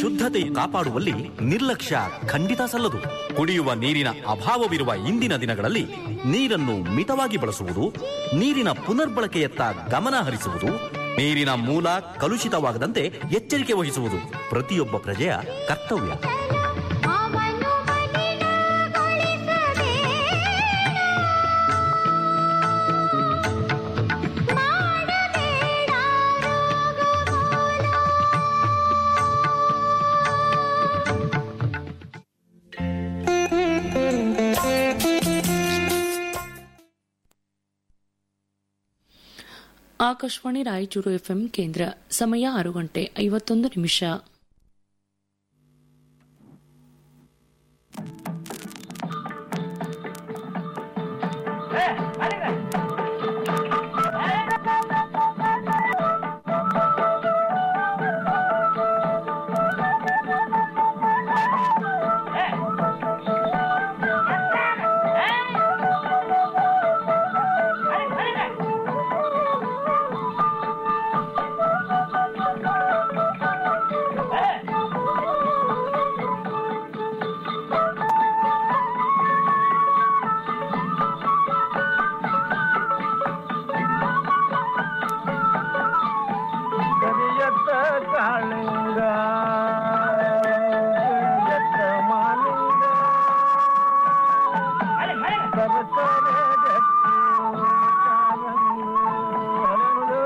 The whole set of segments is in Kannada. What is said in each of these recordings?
ಶುದ್ಧತೆ ಕಾಪಾಡುವಲ್ಲಿ ನಿರ್ಲಕ್ಷ್ಯ ಖಂಡಿತ ಸಲ್ಲದು ಕುಡಿಯುವ ನೀರಿನ ಅಭಾವವಿರುವ ಇಂದಿನ ದಿನಗಳಲ್ಲಿ ನೀರನ್ನು ಮಿತವಾಗಿ ಬಳಸುವುದು ನೀರಿನ ಪುನರ್ಬಳಕೆಯತ್ತ ಗಮನ ಹರಿಸುವುದು ನೀರಿನ ಮೂಲ ಕಲುಷಿತವಾಗದಂತೆ ಎಚ್ಚರಿಕೆ ವಹಿಸುವುದು ಪ್ರತಿಯೊಬ್ಬ ಪ್ರಜೆಯ ಕರ್ತವ್ಯ ಅವನು ಮಲಿನಗೊಳಿಸದೆ ಮಾಡಬೇಡ ರೋಗಮೂಲ ಆಕಾಶವಾಣಿ ರಾಯಚೂರು ಎಫ್ಎಂ ಕೇಂದ್ರ ಸಮಯ ಆರು ಗಂಟೆ ಐವತ್ತೊಂದು ನಿಮಿಷ ಕರಿಯತ್ತ ಕಾಳಿಂಗ ಕರಿಯತ್ತ ಮಾಲಿಂಗ ಸರಸರ ಗಟ್ಟಿ ಕಾಲಂದು ಹರಳು.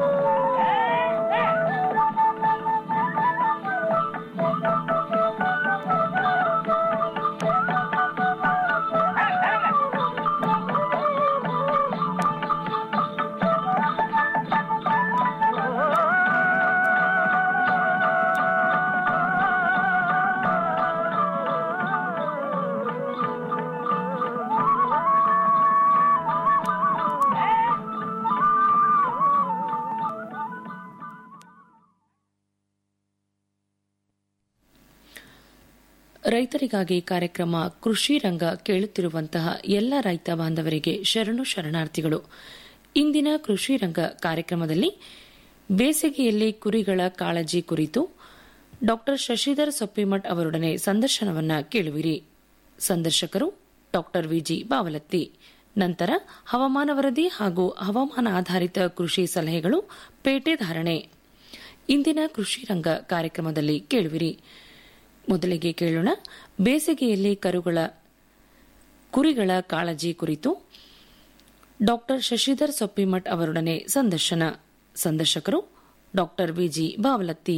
ರೈತರಿಗಾಗಿ ಕಾರ್ಯಕ್ರಮ ಕೃಷಿ ರಂಗ ಕೇಳುತ್ತಿರುವಂತಹ ಎಲ್ಲ ರೈತ ಬಾಂಧವರಿಗೆ ಶರಣು ಶರಣಾರ್ಥಿಗಳು ಇಂದಿನ ಕೃಷಿ ರಂಗ ಕಾರ್ಯಕ್ರಮದಲ್ಲಿ ಬೇಸಿಗೆಯಲ್ಲಿ ಕುರಿಗಳ ಕಾಳಜಿ ಕುರಿತು ಡಾ ಶಶಿಧರ್ ಸೊಪ್ಪಿಮಠ್ ಅವರೊಡನೆ ಸಂದರ್ಶನವನ್ನ ಕೇಳುವಿರಿ ಸಂದರ್ಶಕರು ಡಾ ವಿಜಿ ಬಾವಲತ್ತಿ ನಂತರ ಹವಾಮಾನ ವರದಿ ಹಾಗೂ ಹವಾಮಾನ ಆಧಾರಿತ ಕೃಷಿ ಸಲಹೆಗಳು ಪೇಟೆ ಧಾರಣೆ ಇಂದಿನ ಕೃಷಿ ರಂಗ ಕಾರ್ಯಕ್ರಮದಲ್ಲಿ ಕೇಳುವಿರಿ ಮೊದಲಿಗೆ ಕೇಳೋಣ ಬೇಸಿಗೆಯಲ್ಲಿ ಕರುಗಳ ಕುರಿಗಳ ಕಾಳಜಿ ಕುರಿತು ಡಾಕ್ಟರ್ ಶಶಿಧರ್ ಸೊಪ್ಪಿಮಠ್ ಅವರೊಡನೆ ಸಂದರ್ಶನ ಸಂದರ್ಶಕರು ಡಾಕ್ಟರ್ ವಿಜಿ ಬಾವಲತ್ತಿ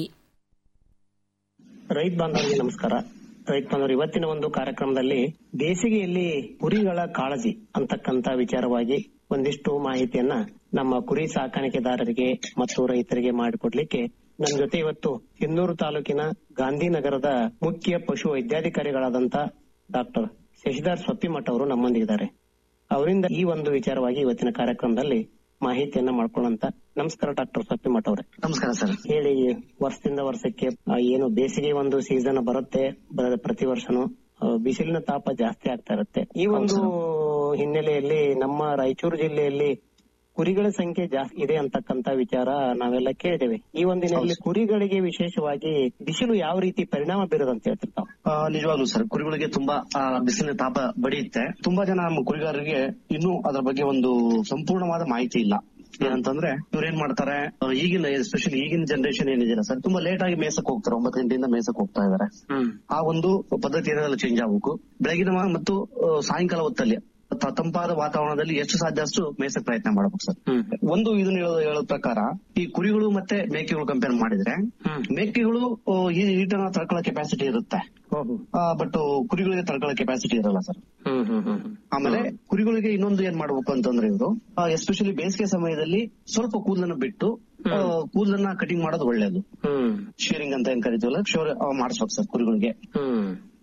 ರೈತ ಬಾಂಧವರಿಗೆ ನಮಸ್ಕಾರ ರೈತ ಬಾಂಧವರು ಇವತ್ತಿನ ಒಂದು ಕಾರ್ಯಕ್ರಮದಲ್ಲಿ ಬೇಸಿಗೆಯಲ್ಲಿ ಕುರಿಗಳ ಕಾಳಜಿ ಅಂತಕ್ಕಂತ ವಿಚಾರವಾಗಿ ಒಂದಿಷ್ಟು ಮಾಹಿತಿಯನ್ನ ನಮ್ಮ ಕುರಿ ಸಾಕಾಣಿಕೆದಾರರಿಗೆ ಮತ್ತು ರೈತರಿಗೆ ಮಾಡಿಕೊಡ್ಲಿಕ್ಕೆ ನನ್ನ ಜೊತೆ ಇವತ್ತು ಸಿನ್ನೂರು ತಾಲೂಕಿನ ಗಾಂಧಿನಗರದ ಮುಖ್ಯ ಪಶು ವೈದ್ಯಾಧಿಕಾರಿಗಳಾದಂತ ಡಾಕ್ಟರ್ ಶಶಿಧರ್ ಸೊಪ್ಪಿಮಠ್ ಅವರು ನಮ್ಮೊಂದಿಗಿದ್ದಾರೆ ಅವರಿಂದ ಈ ಒಂದು ವಿಚಾರವಾಗಿ ಇವತ್ತಿನ ಕಾರ್ಯಕ್ರಮದಲ್ಲಿ ಮಾಹಿತಿಯನ್ನ ಮಾಡ್ಕೊಳ್ಳೋಂತ ನಮಸ್ಕಾರ ಡಾಕ್ಟರ್ ಸೊಪ್ಪಿಮಠ್ ಅವರೇ ನಮಸ್ಕಾರ ಸರ್ ಹೇಳಿ ವರ್ಷದಿಂದ ವರ್ಷಕ್ಕೆ ಆ, ಏನು ಬೇಸಿಗೆ ಒಂದು ಸೀಸನ್ ಬರುತ್ತೆ ಬ- ಪ್ರತಿ ವರ್ಷನೂ ಆ, ಬಿಸಿಲಿನ ತಾಪ ಜಾಸ್ತಿ ಆಗ್ತಾ ಇರುತ್ತೆ ಈ ಒಂದು ಹಿನ್ನೆಲೆಯಲ್ಲಿ ನಮ್ಮ ರಾಯಚೂರು ಜಿಲ್ಲೆಯಲ್ಲಿ ಕುರಿಗಳ ಸಂಖ್ಯೆ ಜಾಸ್ತಿ ಇದೆ ಅಂತಕ್ಕಂತ ವಿಚಾರ ನಾವೆಲ್ಲ ಕೇಳಿದ್ದೇವೆ ಈ ಒಂದಿನಲ್ಲಿ ಕುರಿಗಳಿಗೆ ವಿಶೇಷವಾಗಿ ಬಿಸಿಲು ಯಾವ ರೀತಿ ಪರಿಣಾಮ ಬೀರೋದು ಅಂತ ಹೇಳ್ತಿರ್ತಾವ ಆ, ನಿಜವಾಗ್ಲೂ ಸರ್ ಕುರಿಗಳಿಗೆ ತುಂಬಾ ಆ, ಬಿಸಿಲಿನ ತಾಪ ಬಡಿಯುತ್ತೆ ತುಂಬಾ ಜನ ನಮ್ಮ ಕುರಿಗಾರರಿಗೆ ಇನ್ನೂ ಅದರ ಬಗ್ಗೆ ಒಂದು ಸಂಪೂರ್ಣವಾದ ಮಾಹಿತಿ ಇಲ್ಲ ಏನಂತಂದ್ರೆ ಇವ್ರು ಏನ್ ಮಾಡ್ತಾರೆ ಆ, ಈಗಿನ ಎಸ್ಪೆಷಲಿ ಈಗಿನ ಜನರೇಷನ್ ಏನಿದೆ ಸರ್ ತುಂಬಾ ಲೇಟ್ ಆಗಿ ಮೇಸಕ್ ಹೋಗ್ತಾರೆ ಒಂಬತ್ತು ಗಂಟೆಯಿಂದ ಮೇಸಕ್ ಹೋಗ್ತಾ ಇದಾರೆ ಆ ಒಂದು ಪದ್ಧತಿ ಏನೆಲ್ಲ ಚೇಂಜ್ ಆಗ್ಬೇಕು ಬೆಳಗಿನ ಮ- ಮತ್ತು ಆ, ಸಾಯಂಕಾಲ ಹೊತ್ತಲ್ಲಿ ತ- ತಂಪಾದ ವಾತಾವರಣದಲ್ಲಿ ಎಷ್ಟು ಸಾಧ್ಯ ಅಷ್ಟು ಮೇಸಕ್ ಪ್ರಯತ್ನ ಮಾಡ್ಬೇಕು ಸರ್ ಒಂದು ಇದನ್ನ ಹೇಳೋ ಹೇಳೋ ಪ್ರಕಾರ ಈ ಕುರಿಗಳು ಮತ್ತೆ ಮೇಕೆಗಳು ಕಂಪೇರ್ ಮಾಡಿದ್ರೆ ಮೇಕೆಗಳು ಆ, ಈ ಹೀಟನ್ನ ತಡ್ಕೊಳ್ಳೋ ಕೆಪಾಸಿಟಿ ಇರುತ್ತೆ ಬಟ್ ಕುರಿಗಳಿಗೆ ತಡ್ಕೊಳ್ಳೋ ಕೆಪಾಸಿಟಿ ಇರಲ್ಲ ಸರ್ ಆಮೇಲೆ ಕುರಿಗಳಿಗೆ ಇನ್ನೊಂದು ಏನ್ ಮಾಡ್ಬೇಕು ಅಂತಂದ್ರೆ ಇವರು ಎಸ್ಪೆಷಲಿ ಬೇಸಿಗೆ ಸಮಯದಲ್ಲಿ ಸ್ವಲ್ಪ ಕೂದಲನ್ನು ಬಿಟ್ಟು ಆ, ಕೂದಲನ್ನ ಕಟಿಂಗ್ ಮಾಡೋದು ಒಳ್ಳೇದು ಶೇರಿಂಗ್ ಅಂತ ಏನ್ ಕರಿತೀವಲ್ಲ ಶೋರ್ ಮಾಡಿಸ್ಬೇಕು ಸರ್ ಕುರಿಗಳಿಗೆ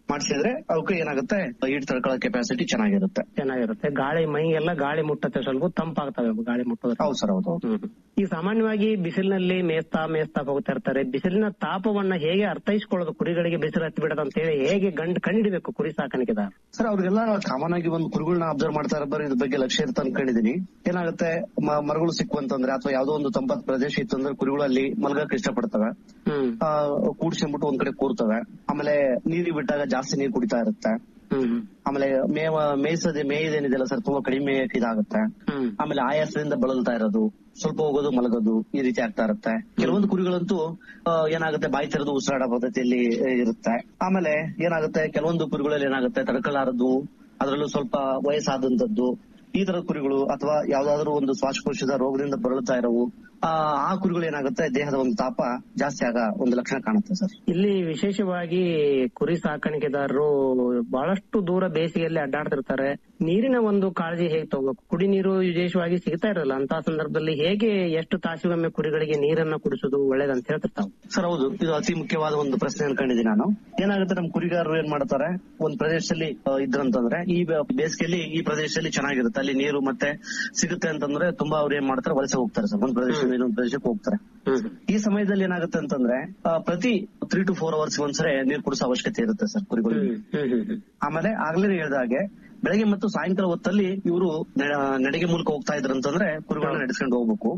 ಮಾಡಿಸಿದ್ರೆ ಅವಕ್ಕೆ ಏನಾಗುತ್ತೆ ಹೀಟ್ ತಡ್ಕೊಳ್ಳೋ ಕೆಪಾಸಿಟಿ ಚೆನ್ನಾಗಿರುತ್ತೆ ಚೆನ್ನಾಗಿರುತ್ತೆ ಗಾಳಿ ಮೈ ಎಲ್ಲ ಗಾಳಿ ಮುಟ್ಟತ್ತೆ ಸ್ವಲ್ಪ ತಂಪಾಗ್ತವೆ ಗಾಳಿ ಮುಟ್ಟೋದ್ರೆ ಹೌದು ಸರ್ ಹೌದು ಈ ಸಾಮಾನ್ಯವಾಗಿ ಬಿಸಿಲಿನಲ್ಲಿ ಮೇಸ್ತಾ ಮೇಸ್ತಾ ಹೋಗ್ತಾ ಇರ್ತಾರೆ ಬಿಸಿಲಿನ ತಾಪವನ್ನ ಹೇಗೆ ಅರ್ಥೈಸ್ಕೊಳ್ಳೋದು ಕುರಿಗಳಿಗೆ ಬಿಸಿಲು ಹತ್ತಿ ಬಿಡೋದು ಅಂತ ಹೇಳಿ ಹೇಗೆ ಗಂಡ್ ಕಂಡಿಡಿಬೇಕು ಕುರಿ ಸಾಕಾಣಿಕೆದಾರ ಸರ್ ಅವ್ರಿಗೆಲ್ಲ ಕಾಮನ್ ಆಗಿ ಒಂದು ಕುರಿಗಳನ್ನ ಅಬ್ಸರ್ವ್ ಮಾಡ್ತಾ ಇರೋ ಇದ್ರ ಬಗ್ಗೆ ಲಕ್ಷ್ಯ ಇರುತ್ತೆ ಅನ್ಕೊಂಡಿದೀನಿ ಏನಾಗುತ್ತೆ ಮ- ಮರಗಳು ಸಿಕ್ಕುವಂತಂದ್ರೆ ಅಥವಾ ಯಾವ್ದೋ ಒಂದು ತಂಪಾದ ಪ್ರದೇಶ ಇತ್ತು ಅಂದ್ರೆ ಕುರಿಗಳು ಅಲ್ಲಿ ಮಲ್ಗಕ್ಕೆ ಇಷ್ಟಪಡ್ತವೆ ಹ್ಮ್ ಆ, ಕೂಡ್ಸ್ಕೊಂಡ್ಬಿಟ್ಟು ಒಂದ್ ಕಡೆ ಕೂರ್ತವೆ ಆಮೇಲೆ ನೀರಿಗೆ ಬಿಟ್ಟಾಗ ಜಾಸ್ತಿ ನೀರು ಕುಡಿತಾ ಇರುತ್ತೆ ಹ್ಮ್ ಆಮೇಲೆ ಮೇವ ಮೇಯ್ಸದೆ ಮೇಯ್ದೇನಿದೆಯಲ್ಲ ಸರ್ ತುಂಬಾ ಕಡಿಮೆ ಇದಾಗುತ್ತೆ ಹ್ಮ್ ಆಮೇಲೆ ಆಯಾಸದಿಂದ ಬಳಲ್ತಾ ಇರೋದು ಸ್ವಲ್ಪ ಹೋಗೋದು ಮಲಗೋದು ಈ ರೀತಿ ಆಗ್ತಾ ಇರುತ್ತೆ ಕೆಲವೊಂದು ಕುರಿಗಳಂತೂ ಆ, ಏನಾಗುತ್ತೆ ಬಾಯಿ ತೆರೆದು ಉಸಿರಾಡೋ ಪದ್ಧತಿಯಲ್ಲಿ ಆ, ಇರುತ್ತೆ ಆಮೇಲೆ ಏನಾಗುತ್ತೆ ಕೆಲವೊಂದು ಕುರಿಗಳಲ್ಲಿ ಏನಾಗುತ್ತೆ ತಡ್ಕೊಳ್ಳಾರದು ಅದರಲ್ಲೂ ಸ್ವಲ್ಪ ವಯಸ್ಸಾದಂತದ್ದು ಈ ತರ ಕುರಿಗಳು ಅಥವಾ ಯಾವ್ದಾದ್ರು ಒಂದು ಶ್ವಾಸಕೋಶದ ರೋಗದಿಂದ ಬಳಲ್ತಾ ಇರೋವು ಆ ಆ ಕುರಿಗಳು ಏನಾಗುತ್ತೆ ದೇಹದ ಒಂದು ತಾಪ ಜಾಸ್ತಿ ಆಗ ಒಂದು ಲಕ್ಷಣ ಕಾಣುತ್ತೆ ಸರ್ ಇಲ್ಲಿ ವಿಶೇಷವಾಗಿ ಕುರಿ ಸಾಕಾಣಿಕೆದಾರರು ಬಹಳಷ್ಟು ದೂರ ಬೇಸಿಗೆಯಲ್ಲಿ ಅಡ್ಡಾಡ್ತಿರ್ತಾರೆ ನೀರಿನ ಒಂದು ಕಾಳಜಿ ಹೇಗೆ ತಗೋಬೇಕು ಕುಡಿ ನೀರು ವಿಶೇಷವಾಗಿ ಸಿಗ್ತಾ ಇರಲ್ಲ ಅಂತ ಸಂದರ್ಭದಲ್ಲಿ ಹೇಗೆ ಎಷ್ಟು ತಾಸಿಗೊಮ್ಮೆ ಕುರಿಗಳಿಗೆ ನೀರನ್ನ ಕುಡಿಸೋದು ಒಳ್ಳೇದಂತ ಹೇಳ್ತಿರ್ತಾವೆ ಸರ್ ಹೌದು ಇದು ಅತಿ ಮುಖ್ಯವಾದ ಒಂದು ಪ್ರಶ್ನೆ ಅನ್ಕೊಂಡಿದ್ದೀನಿ ನಾನು ಏನಾಗುತ್ತೆ ನಮ್ಮ ಕುರಿಗಾರರು ಏನ್ ಮಾಡ್ತಾರೆ ಒಂದ್ ಪ್ರದೇಶದಲ್ಲಿ ಆ, ಇದ್ರಂತಂದ್ರೆ ಈ ಬ- ಬೇಸಿಗೆಯಲ್ಲಿ ಈ ಪ್ರದೇಶದಲ್ಲಿ ಚೆನ್ನಾಗಿರುತ್ತೆ ಅಲ್ಲಿ ನೀರು ಮತ್ತೆ ಸಿಗುತ್ತೆ ಅಂತಂದ್ರೆ ತುಂಬಾ ಅವ್ರು ಏನ್ ಮಾಡ್ತಾರೆ ವಲಸೆ ಹೋಗ್ತಾರೆ ಸರ್ ಒಂದ್ ಪ್ರದೇಶದಿಂದ ಇನ್ನೊಂದ್ ಪ್ರದೇಶಕ್ಕೆ ಹೋಗ್ತಾರೆ ಈ ಸಮಯದಲ್ಲಿ ಏನಾಗುತ್ತೆ ಅಂತಂದ್ರೆ ಆ, ಪ್ರತಿ ತ್ರೀ ಟು ಫೋರ್ ಅವರ್ಸ್ ಒಂದ್ಸರಿ ನೀರು ಕುಡಿಸೋ ಅವಶ್ಯಕತೆ ಇರುತ್ತೆ ಸರ್ ಕುರಿಗಳಿಗೆ ಆಮೇಲೆ ಆಗ್ಲೇ ಹೇಳಿದಾಗೆ ಬೆಳಗ್ಗೆ ಮತ್ತು ಸಾಯಂಕಾಲ ಹೊತ್ತಲ್ಲಿ ಇವರು ನಡಿಗೆ ಮೂಲಕ ಹೋಗ್ತಾ ಇದ್ರು ಅಂತಂದ್ರೆ ಕುರಿಗಳನ್ನ ನಡೆಸ್ಕೊಂಡು ಹೋಗ್ಬೇಕು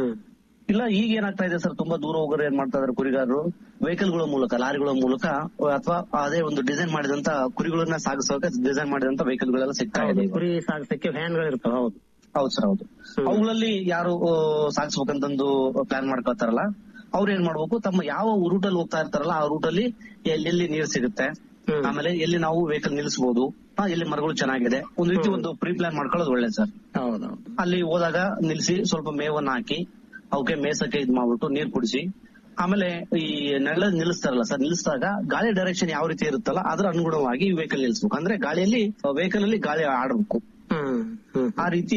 ಇಲ್ಲ ಈಗ ಏನಾಗ್ತಾ ಇದೆ ಸರ್ ತುಂಬಾ ದೂರ ಹೋಗೋರು ಏನ್ ಮಾಡ್ತಾ ಇದಾರೆ ಕುರಿಗಾರರು ವೆಹಿಕಲ್ ಗಳ ಮೂಲಕ ಲಾರಿಗಳ ಮೂಲಕ ಅಥವಾ ಅದೇ ಒಂದು ಡಿಸೈನ್ ಮಾಡಿದಂತ ಕುರಿಗಳನ್ನ ಸಾಗಿಸೋಕೆ ಡಿಸೈನ್ ಮಾಡಿದಂತ ವೆಹಿಕಲ್ ಗಳೆಲ್ಲ ಸಿಗ್ತಾ ಇದೆ ಈಗ. ಕುರಿ ಸಾಗಿಸಕ್ಕೆ ವ್ಯಾನ್ ಗಳು ಇರ್ತಾವ ಹೌದು ಹೌದು ಸರ್ ಹೌದು ಅವುಗಳಲ್ಲಿ ಯಾರು ಆ, ಸಾಗಿಸ್ಬೇಕಂತಂದು ಪ್ಲಾನ್ ಮಾಡ್ಕೊತಾರಲ್ಲ ಅವ್ರು ಏನ್ ಮಾಡ್ಬೇಕು ತಮ್ಮ ಯಾವ ರೂಟ್ ಅಲ್ಲಿ ಹೋಗ್ತಾ ಇರ್ತಾರಲ್ಲ ಆ ರೂಟ್ ಅಲ್ಲಿ ಎಲ್ಲೆಲ್ಲಿ ನೀರು ಸಿಗುತ್ತೆ ಹ್ಮ್. ಆಮೇಲೆ ಎಲ್ಲಿ ನಾವು ವೆಹಿಕಲ್ ನಿಲ್ಲಿಸಬಹುದು ಎಲ್ಲಿ ಮರಗಳು ಚೆನ್ನಾಗಿದೆ ಒಂದ್ ರೀತಿ ಒಂದು ಪ್ರೀ ಪ್ಲಾನ್ ಮಾಡ್ಕೊಳ್ಳೋದು ಒಳ್ಳೇದು ಸರ್ ಹೌದೌದು ಅಲ್ಲಿ ಹೋದಾಗ ನಿಲ್ಸಿ ಸ್ವಲ್ಪ ಮೇವನ್ನ ಹಾಕಿ ಅವಕ್ಕೆ ಮೇಸಕ್ಕೆ ಇದ್ ಮಾಡ್ಬಿಟ್ಟು ನೀರ್ ಕುಡಿಸಿ ಆಮೇಲೆ ಈ ನೆಲ ನಿಲ್ಲಿಸ್ತಾರಲ್ಲ ಸರ್ ನಿಲ್ಲಿಸಿದಾಗ ಗಾಳಿ ಡೈರೆಕ್ಷನ್ ಯಾವ ರೀತಿ ಇರುತ್ತಲ್ಲ ಅದ್ರ ಅನುಗುಣವಾಗಿ ವೆಹಿಕಲ್ ನಿಲ್ಲಿಸ್ಬೇಕು ಅಂದ್ರೆ ಗಾಳಿಯಲ್ಲಿ ವೆಹಿಕಲ್ ಅಲ್ಲಿ ಗಾಳಿ ಆಡ್ಬೇಕು ಹ್ಮ್ ಹ್ಮ್ ಆ ರೀತಿ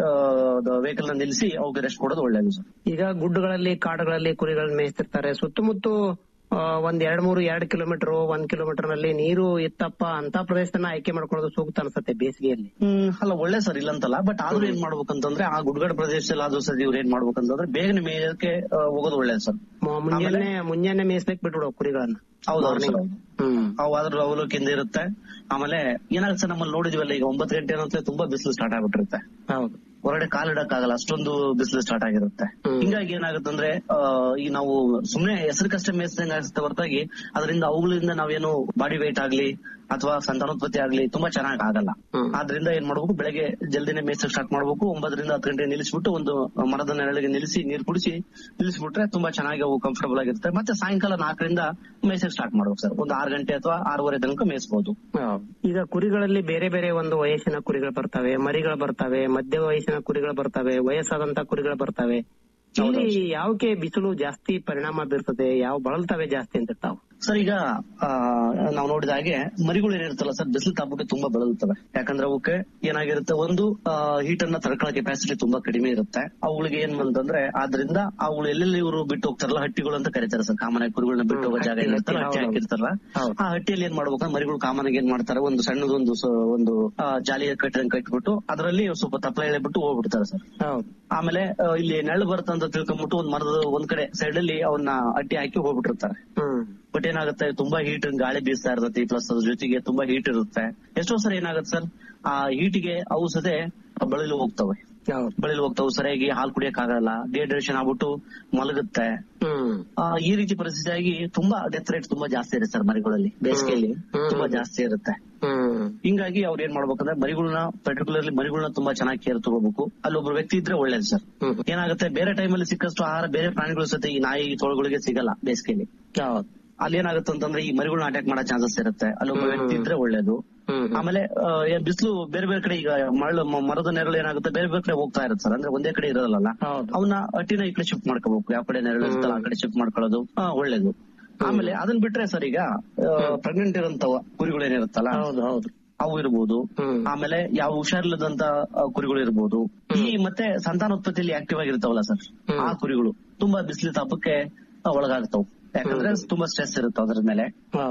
ವೆಹಿಕಲ್ ನ ನಿಲ್ಲಿಸಿ ಅವಕ್ಕೆ ರೆಸ್ಟ್ ಕೊಡೋದು ಒಳ್ಳೇದು ಸರ್ ಈಗ ಗುಡ್ಡಗಳಲ್ಲಿ ಕಾಡುಗಳಲ್ಲಿ ಕುರಿಗಳನ್ನ ಮೇಯಿಸ್ತಿರ್ತಾರೆ ಸುತ್ತಮುತ್ತ ಆ, ಒಂದ್ ಎರಡ್ ಮೂರು ಎರಡ್ ಕಿಲೋಮೀಟರ್ ಒಂದ್ ಕಿಲೋಮೀಟರ್ ನಲ್ಲಿ ನೀರು ಇತ್ತಪ್ಪ ಅಂತ ಪ್ರದೇಶನ ಆಯ್ಕೆ ಮಾಡ್ಕೊಳ್ಳೋದು ಸೂಕ್ತ ಅನ್ಸುತ್ತೆ ಬೇಸಿಗೆಯಲ್ಲಿ ಹ್ಮ್ ಅಲ್ಲ ಒಳ್ಳೆ ಸರ್ ಇಲ್ಲಂತಲ್ಲ ಬಟ್ ಆದ್ರೂ ಏನ್ ಮಾಡ್ಬೇಕಂತಂದ್ರೆ ಆ ಗುಡ್ಗಡ ಪ್ರದೇಶದಲ್ಲಿ ಆದ್ರೂ ಸರ್ ಇವ್ರು ಏನ್ ಮಾಡ್ಬೇಕಂತಂದ್ರೆ ಬೇಗನೆ ಮೇಯಕ್ಕೆ ಆ, ಹೋಗೋದು ಒಳ್ಳೇದು ಸರ್ ಮ- ಮುಂಜಾನೆ ಮುಂಜಾನೆ ಮೇಯಿಸ್ಲಿಕ್ ಬಿಟ್ಬಿಡೋ ಕುರಿಗಳನ್ನ ಹೌದು ಹೌದು ಸರ್ Morning. ಹ್ಮ್ ಅವು ಅದ್ರ ಅವಲೋಕಿಂದ ಇರುತ್ತೆ ಆಮೇಲೆ ಏನಾಗುತ್ತೆ ಸರ್ ನಮ್ಮಲ್ಲಿ ನೋಡಿದ್ವಲ್ಲ ಈಗ ಒಂಬತ್ತು ಗಂಟೆ ಅನ್ನೋತ್ಲೆ ತುಂಬಾ ಬಿಸಿಲು ಸ್ಟಾರ್ಟ್ ಆಗ್ಬಿಟ್ಟಿರುತ್ತೆ ಹೌದು ಹೊರಗಡೆ ಕಾಲಿಡಕ್ಕಾಗಲ್ಲ ಅಷ್ಟೊಂದು ಬಿಸಿಲು ಸ್ಟಾರ್ಟ್ ಆಗಿರುತ್ತೆ ಹ್ಮ್. ಹಿಂಗಾಗಿ ಏನಾಗುತ್ತೆ ಅಂದ್ರೆ ಆ, ಈ ನಾವು ಸುಮ್ನೆ ಹೆಸರುಕಷ್ಟೇ ಮೇಯಿಸಿದಂಗ ಆಗುತ್ತೆ ಹೊರತಾಗಿ ಅದರಿಂದ ಅವುಗಳಿಂದ ನಾವೇನು ಬಾಡಿ weight ಆಗ್ಲಿ ಅಥವಾ ಸಂತಾನೋತ್ಪತ್ತಿ ಆಗ್ಲಿ ತುಂಬಾ ಚೆನ್ನಾಗಿ ಆಗಲ್ಲ ಹ್ಮ್. ಆದ್ರಿಂದ ಏನ್ ಮಾಡ್ಬೇಕು ಬೆಳಗ್ಗೆ ಜಲ್ದಿನೇ ಮೇಯ್ಸಕ್ ಸ್ಟಾರ್ಟ್ ಮಾಡ್ಬೇಕು ಒಂಬತ್ತರಿಂದ ಹತ್ತು ಗಂಟೆ ನಿಲ್ಲಿಸ್ಬಿಟ್ಟು ಒಂದು ಮರದ ನೆರಳಿಗೆ ನಿಲ್ಲಿಸಿ ನೀರು ಕುಡಿಸಿ ನಿಲ್ಲಿಸ್ಬಿಟ್ರೆ ತುಂಬಾ ಚೆನ್ನಾಗಿ ಅವು ಕಂಫರ್ಟಬಲ್ ಆಗಿರುತ್ತೆ ಮತ್ತೆ ಸಾಯಂಕಾಲ ನಾಲ್ಕರಿಂದ ಮೇಯ್ಸಕ್ ಸ್ಟಾರ್ಟ್ ಮಾಡ್ಬೇಕು ಸರ್ ಒಂದು ಆರು ಗಂಟೆ ಅಥವಾ ಆರೂವರೆ ತನಕ ಮೇಯಿಸಬಹುದು ಈಗ ಕುರಿಗಳಲ್ಲಿ ಬೇರೆ ಬೇರೆ ಒಂದು ವಯಸ್ಸಿನ ಕುರಿಗಳು ಬರ್ತವೆ ಮರಿಗಳು ಬರ್ತವೆ ಮಧ್ಯ ವಯಸ್ಸಿನ ಕುರಿಗಳು ಬರ್ತವೆ ವಯಸ್ಸಾದಂತ ಕುರಿಗಳು ಬರ್ತವೆ ಇಲ್ಲಿ ಯಾವಕ್ಕೆ ಬಿಸಿಲು ಜಾಸ್ತಿ ಪರಿಣಾಮ ಬೀರ್ತದೆ ಯಾವ ಬಳಲ್ತವೆ ಜಾಸ್ತಿ ಅಂತ ತಾವು ಸರ್ ಈಗ ಆ, ನಾವು ನೋಡಿದ ಹಾಗೆ ಮರಿಗಳು ಏನಿರುತ್ತಲ್ಲ ಸರ್ ಬಿಸಿಲು ತಾಪಕ್ಕೆ ತುಂಬಾ ಬಳಲುತ್ತವೆ ಯಾಕಂದ್ರೆ ಅವಕ್ಕೆ ಏನಾಗಿರುತ್ತೆ ಒಂದು ಹೀಟ್ ಅನ್ನ ತಡ್ಕೊಳ್ಳೋ ಕೆಪಾಸಿಟಿ ತುಂಬಾ ಕಡಿಮೆ ಇರುತ್ತೆ ಅವುಗಳಿಗೆ ಏನ್ ಬಂತಂದ್ರೆ ಆದ್ರಿಂದ ಅವುಗಳು ಎಲ್ಲೆಲ್ಲಿ ಇವರು ಬಿಟ್ಟು ಹೋಗ್ತಾರಲ್ಲ ಹಟ್ಟಿಗಳು ಅಂತ ಕರೀತಾರೆ ಸರ್ ಕಾಮನ್ ಆಗಿ ಕುರಿಗಳನ್ನ ಬಿಟ್ಟು ಹೋಗೋ ಜಾಗ ಹಟ್ಟಿ, ಏನಿರುತ್ತಲ್ಲ ಹಟ್ಟಿ, ಹಟ್ಟಿ ಹಾಕಿರ್ತಾರಲ್ಲ ಹೌದು. ಆ ಹಟ್ಟಿಯಲ್ಲಿ ಏನ್ ಮಾಡ್ಬೇಕಂದ್ರೆ ಮರಿಗಳು ಕಾಮನ್ ಆಗಿ ಏನ್ ಮಾಡ್ತಾರೆ ಒಂದು ಸಣ್ಣದೊಂದು ಸ- ಒಂದು ಆ, ಜಾಲಿಯ ಕಟ್ಟಿದಂಗ್ ಕಟ್ಬಿಟ್ಟು ಅದರಲ್ಲಿ ಸ್ವಲ್ಪ ತಪ್ಪಲ ಎಳೆಬಿಟ್ಟು ಹೋಗ್ಬಿಡ್ತಾರೆ ಸರ್ ಹೌದು ಆಮೇಲೆ ಆ, ಇಲ್ಲಿ ನೆರಳು ಬರುತ್ತಂತ ತಿಳ್ಕೊಂಡ್ಬಿಟ್ಟು ಒಂದ್ ಮರದ ಒಂದ್ ಕಡೆ ಸೈಡ್ ಅಲ್ಲಿ ಅವನ್ನ ಅಟ್ಟಿ ಹಾಕಿ ಹೋಗ್ಬಿಟ್ಟಿರ್ತಾರೆ ಹ್ಮ್ ಬಟ್ ಏನಾಗುತ್ತೆ ತುಂಬಾ ಹೀಟ್ ಗಾಳಿ ಬೀಸ್ತಾ ಇರ್ತೈತಿ ಪ್ಲಸ್ ಅದ್ರ ಜೊತೆಗೆ ತುಂಬಾ ಹೀಟ್ ಇರುತ್ತೆ ಎಷ್ಟೋ ಸರಿ ಏನಾಗುತ್ತೆ ಸರ್ ಆ ಹೀಟಿಗೆ ಔಷಧೆ ಬಳಲು ಹೋಗ್ತವೆ ಹೌದು ಬಳಲು ಹೋಗ್ತಾವೆ ಸರಿಯಾಗಿ ಹಾಲು ಕುಡಿಯಕ್ ಆಗಲ್ಲ ಡಿಹೈಡ್ರೇಷನ್ ಆಗ್ಬಿಟ್ಟು ಮಲಗುತ್ತೆ ಹ್ಮ್ ಆ, ಈ ರೀತಿ ಪರಿಸ್ಥಿತಿಯಾಗಿ ತುಂಬಾ ಡೆತ್ ರೇಟ್ ತುಂಬಾ ಜಾಸ್ತಿ ಇರುತ್ತೆ ಸರ್ ಮರಿಗಳಲ್ಲಿ ಬೇಸಿಗೆಯಲ್ಲಿ ಹ್ಮ್. ತುಂಬಾ ಜಾಸ್ತಿ ಇರುತ್ತೆ ಹ್ಮ್ ಹಿಂಗಾಗಿ ಅವ್ರು ಏನ್ ಮಾಡ್ಬೇಕಂದ್ರೆ ಮರಿಗಳನ್ನ ಪರ್ಟಿಕ್ಯುಲರ್ಲಿ ಮರಿಗಳನ್ನ ತುಂಬಾ ಚೆನ್ನಾಗಿ ಕೇರ್ ತಗೋಬೇಕು ಅಲ್ಲಿ ಒಬ್ರು ವ್ಯಕ್ತಿ ಇದ್ರೆ ಒಳ್ಳೇದು ಸರ್ ಹ್ಮ್. ಏನಾಗುತ್ತೆ ಬೇರೆ ಟೈಮಲ್ಲಿ ಸಿಕ್ಕಷ್ಟು ಆಹಾರ ಬೇರೆ ಪ್ರಾಣಿಗಳ ಜೊತೆ ಈ ನಾಯಿ ತೋಳುಗಳಿಗೆ ಸಿಗಲ್ಲ ಬೇಸಿಗೆಯಲ್ಲಿ ಹೌದು ಅಲ್ಲಿ ಏನಾಗುತ್ತೆ ಅಂತಂದ್ರೆ ಈ ಮರಿಗಳನ್ನ ಅಟ್ಯಾಕ್ ಮಾಡೋ ಚಾನ್ಸಸ್ ಇರುತ್ತೆ ಅಲ್ಲಿ ಒಬ್ಬ ಹ್ಮ್. ವ್ಯಕ್ತಿ ಇದ್ರೆ ಒಳ್ಳೇದು ಹ್ಮ್ ಆಮೇಲೆ ಆ, ಏನ್ ಬಿಸಿಲು ಬೇರೆ ಬೇರೆ ಕಡೆ ಈಗ ಮರಳು ಮ- ಮರದ ನೆರಳು ಏನಾಗುತ್ತೆ ಬೇರೆ ಬೇರೆ ಕಡೆ ಹೋಗ್ತಾ ಇರುತ್ತೆ ಸರ್ ಅಂದ್ರೆ ಒಂದೇ ಕಡೆ ಇರೋಲ್ಲ ಹೌದು ಅವನ್ನ ಅಟ್ಟಿನ ಈ ಕಡೆ ಶಿಫ್ಟ್ ಮಾಡ್ಕೋಬೇಕು ಯಾವ ಕಡೆ ನೆರಳು ಇರುತ್ತಲ್ಲ ಆ ಕಡೆ ಶಿಫ್ಟ್ ಮಾಡ್ಕೊಳ್ಳೋದು ಆ, ಒಳ್ಳೇದು ಆಮೇಲೆ ಅದನ್ನ ಬಿಟ್ರೆ ಸರ್ ಈಗ ಪ್ರೆಗ್ನೆಂಟ್ ಇರೋಂತವ ಕುರಿಗಳು ಏನಿರುತ್ತಲ್ಲ ಹೌದು ಹೌದು ಅವು ಇರ್ಬೋದು ಹ್ಮ್ ಆಮೇಲೆ ಯಾವ ಹುಷಾರಿಲ್ಲದಂತ ಆ, ಕುರಿಗಳು ಇರ್ಬೋದು ಈ ಮತ್ತೆ ಸಂತಾನೋತ್ಪತ್ತಿಯಲ್ಲಿ ಆಕ್ಟಿವ್ ಆಗಿರ್ತಾವಲ್ಲ ಸರ್ ಹ್ಮ್. ಆ ಕುರಿಗಳು ತುಂಬಾ ಬಿಸಿಲು ತಾಪಕ್ಕೆ ಆ, ಒಳಗಾಗ್ತಾವ್ ಯಾಕಂದ್ರೆ ತುಂಬಾ ಸ್ಟ್ರೆಸ್ ಇರುತ್ತೆ ಅದ್ರ ಮೇಲೆ ಹೌದು